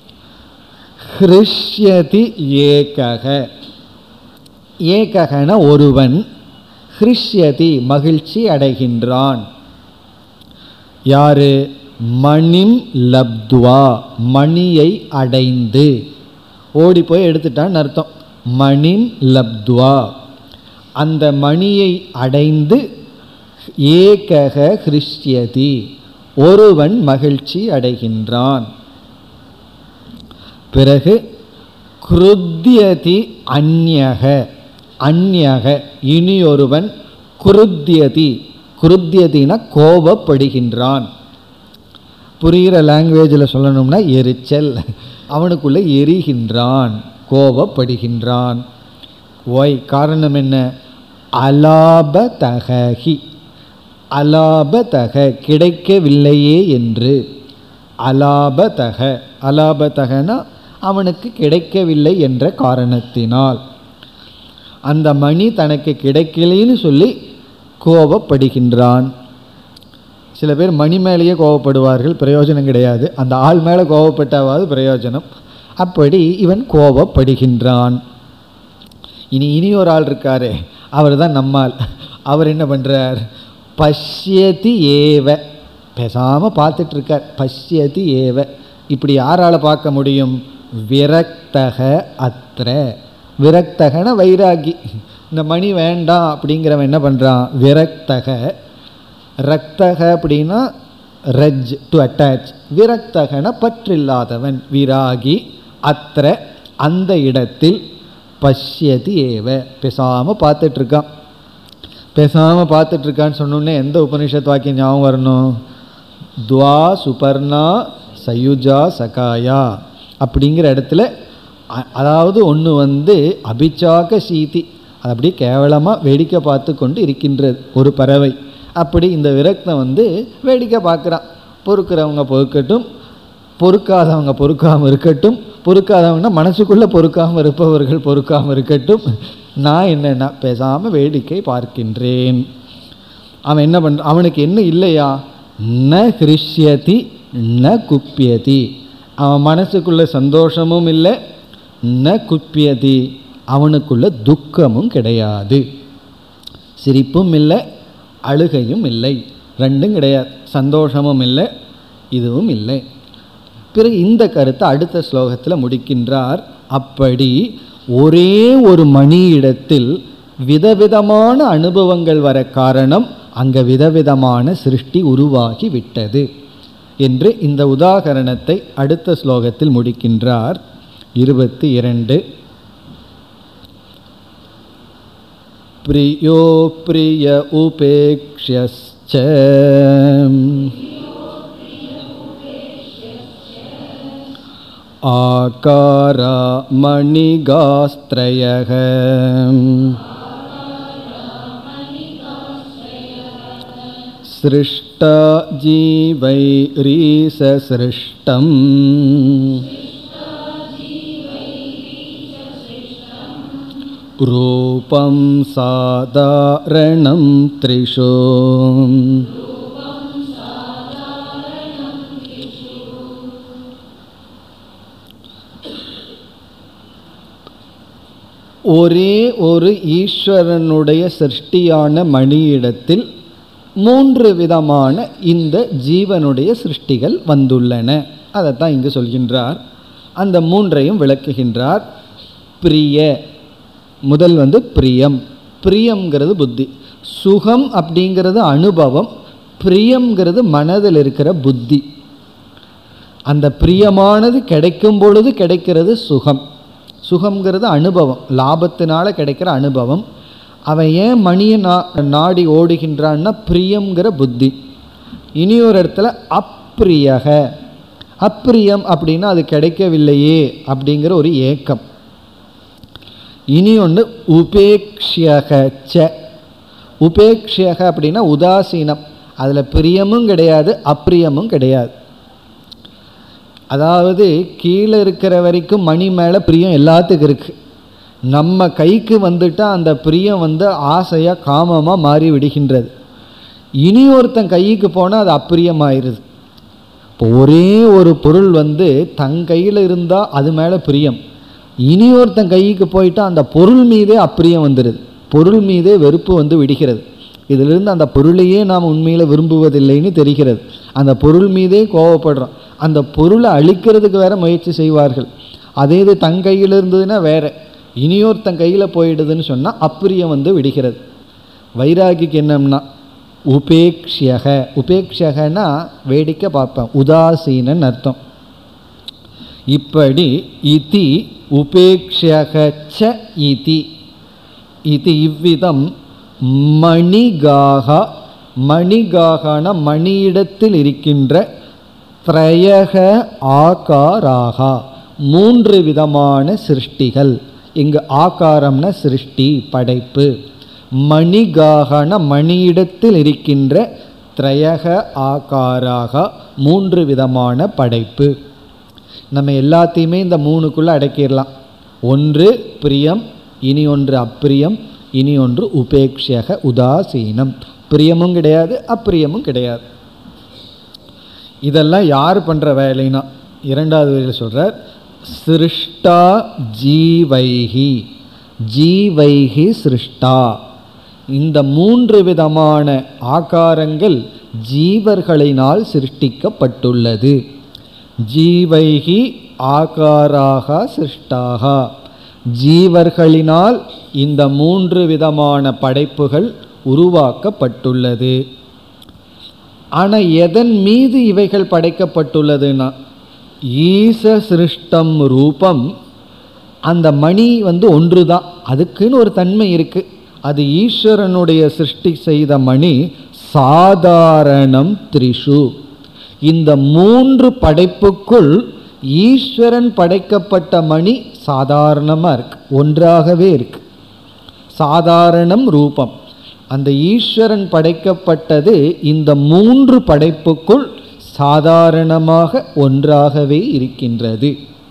ஹிருஷ்யதி ஏகக ஏககன ஒருவன் ஹிருஷ்யதி மகிழ்ச்சி அடைகின்றான் யாரு மணிம் லப்துவா மணியை அடைந்து ஓடி போய் எடுத்துட்டான்னு அர்த்தம் மணிம் லப்துவா அந்த மணியை அடைந்து ஏகக ஹிருஷ்யதி ஒருவன் மகிழ்ச்சி அடைகின்றான் பிறகு குருத்தியதி அந்யக அந்யக இனியொருவன் குருத்தியதி குருத்தியதினா கோபப்படுகின்றான் புரிகிற லாங்குவேஜில் சொல்லணும்னா எரிச்சல் அவனுக்குள்ளே எரிகின்றான் கோபப்படுகின்றான் ஒய் காரணம் என்ன அலாபதகி அலாபதக கிடைக்கவில்லையே என்று அலாபதக அலாபதகனா அவனுக்கு கிடைக்கவில்லை என்ற காரணத்தினால் அந்த மணி தனக்கு கிடைக்கலைன்னு சொல்லி கோபப்படுகின்றான் சில பேர் மணி மேலேயே கோபப்படுவார்கள் பிரயோஜனம் கிடையாது அந்த ஆள் மேலே கோபப்பட்டாவது பிரயோஜனம் அப்படி இவன் கோபப்படுகின்றான் இனி இனி ஒரு ஆள் இருக்காரே அவர் தான் நம்மால் அவர் என்ன பண்ணுறார் பஷ்யதி ஏவ பேசாமல் பார்த்துட்டு இருக்கார் பஷ்யதி ஏவ இப்படி யாரால் பார்க்க முடியும் விரக்தக அத்திர விரக்தகன வைராகி இந்த மணி வேண்டாம் அப்படிங்கிறவன் என்ன பண்ணுறான் விரக்தக ரக்தக அப்படின்னா ரஜ் டு அட்டாச் விரக்தகன பற்றில்லாதவன் விராகி அத்திர அந்த இடத்தில் பஷ்யதி ஏவ பேசாமல் பார்த்துட்ருக்கான் பேசாமல் பார்த்துட்ருக்கான்னு சொன்னோன்னே எந்த உபனிஷத் வாக்கியம் ஞாபகம் வரணும் துவா சுபர்ணா சயுஜா சகாயா அப்படிங்கிற இடத்துல அ- அதாவது ஒன்று வந்து அபிச்சாக சீதி அது அப்படியே கேவலமாக வேடிக்கை பார்த்து கொண்டு இருக்கின்றது ஒரு பறவை அப்படி இந்த விரக்தம் வந்து வேடிக்கை பார்க்குறான் பொறுக்கிறவங்க பொறுக்கட்டும் பொறுக்காதவங்க பொறுக்காமல் இருக்கட்டும் பொறுக்காதவங்கன்னா மனசுக்குள்ளே பொறுக்காமல் இருப்பவர்கள் பொறுக்காமல் இருக்கட்டும் நான் என்னென்னா பேசாமல் வேடிக்கை பார்க்கின்றேன் அவன் என்ன பண்ற அவனுக்கு என்ன இல்லையா ந ஹிருஷ்யதி ந குப்பியதி அவன் மனசுக்குள்ள சந்தோஷமும் இல்லை ந குப்பியதி அவனுக்குள்ள துக்கமும் கிடையாது சிரிப்பும் இல்லை அழுகையும் இல்லை ரெண்டும் கிடையாது சந்தோஷமும் இல்லை இதுவும் இல்லை பிறகு இந்த கருத்தை அடுத்த ஸ்லோகத்தில் முடிக்கின்றார் அப்படி ஒரே ஒரு மணியிடத்தில் விதவிதமான அனுபவங்கள் வர காரணம் அங்கே விதவிதமான சிருஷ்டி உருவாகி விட்டது என்று இந்த உதாகரணத்தை அடுத்த ஸ்லோகத்தில் முடிக்கின்றார் இருபத்தி இரண்டு प्रियो प्रिय उपेक्ष्यश्च आकारा मणिगास्त्रयः सृष्टा जीवैरीससृष्टम् रूपं साधारणं त्रिषु ஒரே ஒரு ஈஸ்வரனுடைய சிருஷ்டியான மணியிடத்தில் மூன்று விதமான இந்த ஜீவனுடைய சிருஷ்டிகள் வந்துள்ளன அதைத்தான் இங்கு சொல்கின்றார் அந்த மூன்றையும் விளக்குகின்றார் பிரிய முதல் வந்து பிரியம் பிரியம்ங்கிறது புத்தி சுகம் அப்படிங்கிறது அனுபவம் பிரியம்ங்கிறது மனதில் இருக்கிற புத்தி அந்த பிரியமானது கிடைக்கும் பொழுது கிடைக்கிறது சுகம் சுகம்ங்கிறது அனுபவம் லாபத்தினால கிடைக்கிற அனுபவம் அவன் ஏன் மணியை நா நாடி ஓடுகின்றான்னா பிரியம்ங்கிற புத்தி இனி ஒரு இடத்துல அப்பிரியக அப்பிரியம் அப்படின்னா அது கிடைக்கவில்லையே அப்படிங்கிற ஒரு ஏக்கம் இனி ஒன்று உபேக்ஷக ச உபேக்ஷக அப்படின்னா உதாசீனம் அதில் பிரியமும் கிடையாது அப்பிரியமும் கிடையாது அதாவது கீழே இருக்கிற வரைக்கும் மணி மேலே பிரியம் எல்லாத்துக்கும் இருக்குது நம்ம கைக்கு வந்துட்டால் அந்த பிரியம் வந்து ஆசையாக காமமாக மாறி விடுகின்றது இனி ஒருத்தன் கைக்கு போனால் அது அப்பிரியமாயிருது இப்போ ஒரே ஒரு பொருள் வந்து தன் கையில் இருந்தால் அது மேலே பிரியம் இனி ஒருத்தன் கைக்கு போயிட்டா அந்த பொருள் மீதே அப்பிரியம் வந்துடுது பொருள் மீதே வெறுப்பு வந்து விடுகிறது இதிலிருந்து அந்த பொருளையே நாம் உண்மையில் விரும்புவதில்லைன்னு தெரிகிறது அந்த பொருள் மீதே கோவப்படுறோம் அந்த பொருளை அழிக்கிறதுக்கு வேற முயற்சி செய்வார்கள் அதே இது தன் கையில் இருந்ததுன்னா வேற இனியொருத்தன் கையில் போயிடுதுன்னு சொன்னால் அப்பிரியம் வந்து விடுகிறது வைராகிக்கு என்னம்னா உபேக்ஷக உபேக்ஷகனா வேடிக்கை பார்ப்பேன் உதாசீனன் அர்த்தம் இப்படி இதி உபேக்ஷக இதி இது இவ்விதம் மணிகாக மணிகாகன மணியிடத்தில் இருக்கின்ற திரயக ஆகாராகா மூன்று விதமான சிருஷ்டிகள் இங்கு ஆகாரம்னா சிருஷ்டி படைப்பு மணிகாகன மணியிடத்தில் இருக்கின்ற திரயக ஆகாராக மூன்று விதமான படைப்பு நம்ம எல்லாத்தையுமே இந்த மூணுக்குள்ளே அடக்கிடலாம் ஒன்று பிரியம் இனி ஒன்று அப்பிரியம் இனி ஒன்று உபேக்ஷக உதாசீனம் பிரியமும் கிடையாது அப்பிரியமும் கிடையாது இதெல்லாம் யார் பண்ணுற வேலைனா இரண்டாவது வரையில் சொல்கிறார் சிருஷ்டா ஜீவைஹி ஜீவைஹி சிருஷ்டா இந்த மூன்று விதமான ஆகாரங்கள் ஜீவர்களினால் சிருஷ்டிக்கப்பட்டுள்ளது ஜீவைகி ஆகாராக சிருஷ்டாக ஜீவர்களினால் இந்த மூன்று விதமான படைப்புகள் உருவாக்கப்பட்டுள்ளது ஆனால் எதன் மீது இவைகள் படைக்கப்பட்டுள்ளதுன்னா ஈச சிருஷ்டம் ரூபம் அந்த மணி வந்து ஒன்று தான் அதுக்குன்னு ஒரு தன்மை இருக்குது அது ஈஸ்வரனுடைய சிருஷ்டி செய்த மணி சாதாரணம் த்ரிஷு இந்த மூன்று படைப்புக்குள் ஈஸ்வரன் படைக்கப்பட்ட மணி சாதாரணமாக இருக்கு ஒன்றாகவே இருக்கு சாதாரணம் ரூபம் அந்த ஈஸ்வரன் படைக்கப்பட்டது இந்த மூன்று படைப்புக்குள் சாதாரணமாக ஒன்றாகவே இருக்கின்றது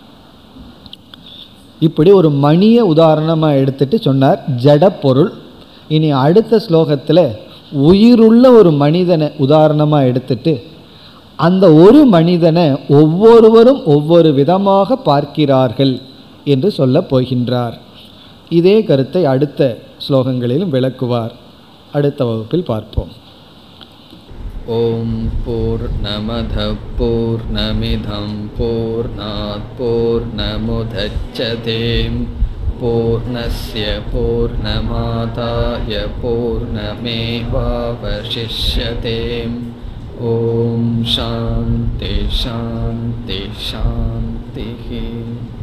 இப்படி ஒரு மணியை உதாரணமாக எடுத்துட்டு சொன்னார் ஜட பொருள் இனி அடுத்த ஸ்லோகத்தில் உயிருள்ள ஒரு மனிதனை உதாரணமாக எடுத்துட்டு அந்த ஒரு மனிதனை ஒவ்வொருவரும் ஒவ்வொரு விதமாக பார்க்கிறார்கள் என்று சொல்லப் போகின்றார் இதே கருத்தை அடுத்த ஸ்லோகங்களிலும் விளக்குவார் அடுத்த வகுப்பில் பார்ப்போம் ॐ पूर्णमधः पूर्णमिधं पूर्णात् पूर्णमुदच्छते पूर्णस्य पूर्णमादाय पूर्णमेवावशिष्यते ॐ शान्ति शान्ति शान्तिः